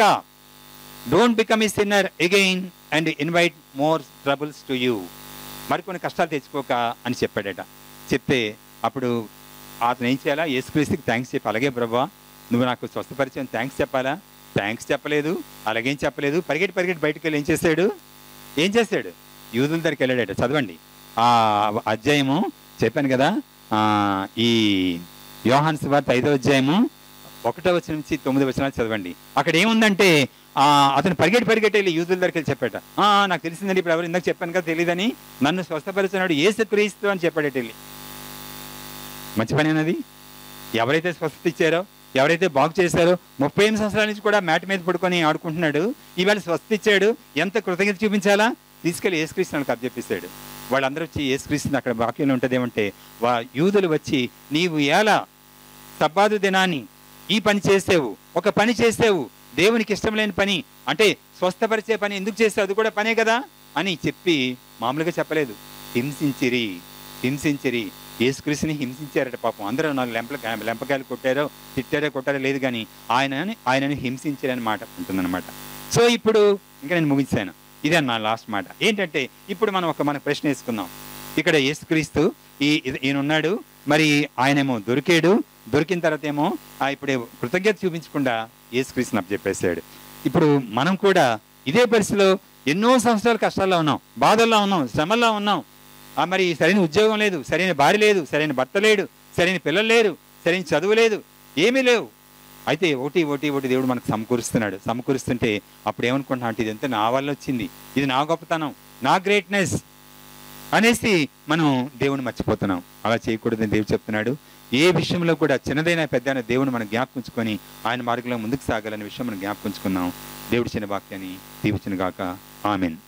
don't become a sinner again and invite more troubles to you మరికొన్ని కష్టాలు తెచ్చుకోక అని చెప్పాడట చెప్తే అప్పుడు అతను ఏం చేయాలా యేసుక్రీస్తుకి థ్యాంక్స్ చెప్పి అలాగే ప్రభా నువ్వు నాకు స్వస్థపరిచాను థ్యాంక్స్ చెప్పాలా థ్యాంక్స్ చెప్పలేదు అలాగేం చెప్పలేదు పరిగెట్టి పరిగెట్టి బయటకు వెళ్ళి ఏం చేశాడు ఏం చేశాడు యూదుల దగ్గరికి వెళ్ళాడట చదవండి ఆ అధ్యాయము చెప్పాను కదా ఆ, ఈ యోహాన్ సువార్త ఐదో అధ్యాయము ఒకటో వచ్చిన నుంచి తొమ్మిది వచనాలు చదవండి అక్కడ ఏముందంటే ఆ, అతను పరిగెట్టి పరిగెట్టి వెళ్ళి యూదుల దగ్గరికి వెళ్ళి చెప్పాట "ఆ, నాకు తెలిసిందండి ఇప్పుడు ఎవరు ఇందాక చెప్పాను కదా తెలియదని నన్ను స్వస్థపరిచినాడు ఏసు క్రీస్తు అని చెప్పాడట వెళ్ళి మంచి పని అన్నది ఎవరైతే స్వస్థత ఇచ్చారో ఎవరైతే బాగు చేశారో ముప్పై ఎనిమిది సంవత్సరాల నుంచి కూడా మ్యాట్ మీద పడుకొని ఆడుకుంటున్నాడు ఈవేళ స్వస్థత ఇచ్చాడు ఎంత కృతజ్ఞత చూపించాలా తీసుకెళ్లి ఏసుక్రీస్తుని అప్పచెప్పిస్తాడు వాళ్ళందరూ వచ్చి ఏసుక్రీస్తుని అక్కడ వాక్యంలో ఉంటుంది ఏమంటే వా యూదులు వచ్చి నీవు ఎలా సబ్బాదు దినాన్ని ఈ పని చేసేవు ఒక పని చేసేవు దేవునికి ఇష్టం లేని పని అంటే స్వస్థపరిచే పని ఎందుకు చేసావు అది కూడా పనే కదా అని చెప్పి మామూలుగా చెప్పలేదు హింసించిరి హింసించిరి యేసుక్రీస్తుని హింసించారట పాపం అందరూ నాలుగు లెంపల లెంపకాయలు కొట్టారో తిట్టారో కొట్టారో లేదు కానీ ఆయనని ఆయనని హింసించారని మాట ఉంటుందన్నమాట సో ఇప్పుడు ఇంకా నేను ముగించాను ఇదే నా లాస్ట్ మాట ఏంటంటే ఇప్పుడు మనం ఒక మన ప్రశ్న వేసుకుందాం ఇక్కడ యేసుక్రీస్తు ఈ ఇది- ఈయన ఉన్నాడు మరి ఆయనేమో దొరికాడు దొరికిన తర్వాత ఏమో ఆ ఇప్పుడు కృతజ్ఞత చూపించకుండా యేసుక్రీస్తుని చెప్పేశాడు ఇప్పుడు మనం కూడా ఇదే పరిస్థితిలో ఎన్నో సంవత్సరాలు కష్టాల్లో ఉన్నాం బాధల్లో ఉన్నాం శ్రమల్లో ఉన్నాం ఆ మరి సరైన ఉద్యోగం లేదు సరైన భార్య లేదు సరైన భర్త లేడు సరైన పిల్లలు లేరు సరైన చదువు లేదు ఏమీ లేవు అయితే ఒకటి ఒకటి ఒకటి దేవుడు మనకు సమకూరుస్తున్నాడు సమకూరుస్తుంటే అప్పుడు ఏమనుకుంటున్నా అంటే ఇదంతా నా వల్ల వచ్చింది ఇది నా గొప్పతనం నా గ్రేట్నెస్ అనేసి మనం దేవుని మర్చిపోతున్నాం అలా చేయకూడదని దేవుడు చెప్తున్నాడు ఏ విషయంలో కూడా చిన్నదైన పెద్దైన దేవుని మనం జ్ఞాపకుంచుకొని ఆయన మార్గంలో ముందుకు సాగాలనే విషయం మనం జ్ఞాపకుంచుకుందాం దేవుడి చిన్న వాక్యాన్ని దీవించిన గాక ఆమెన్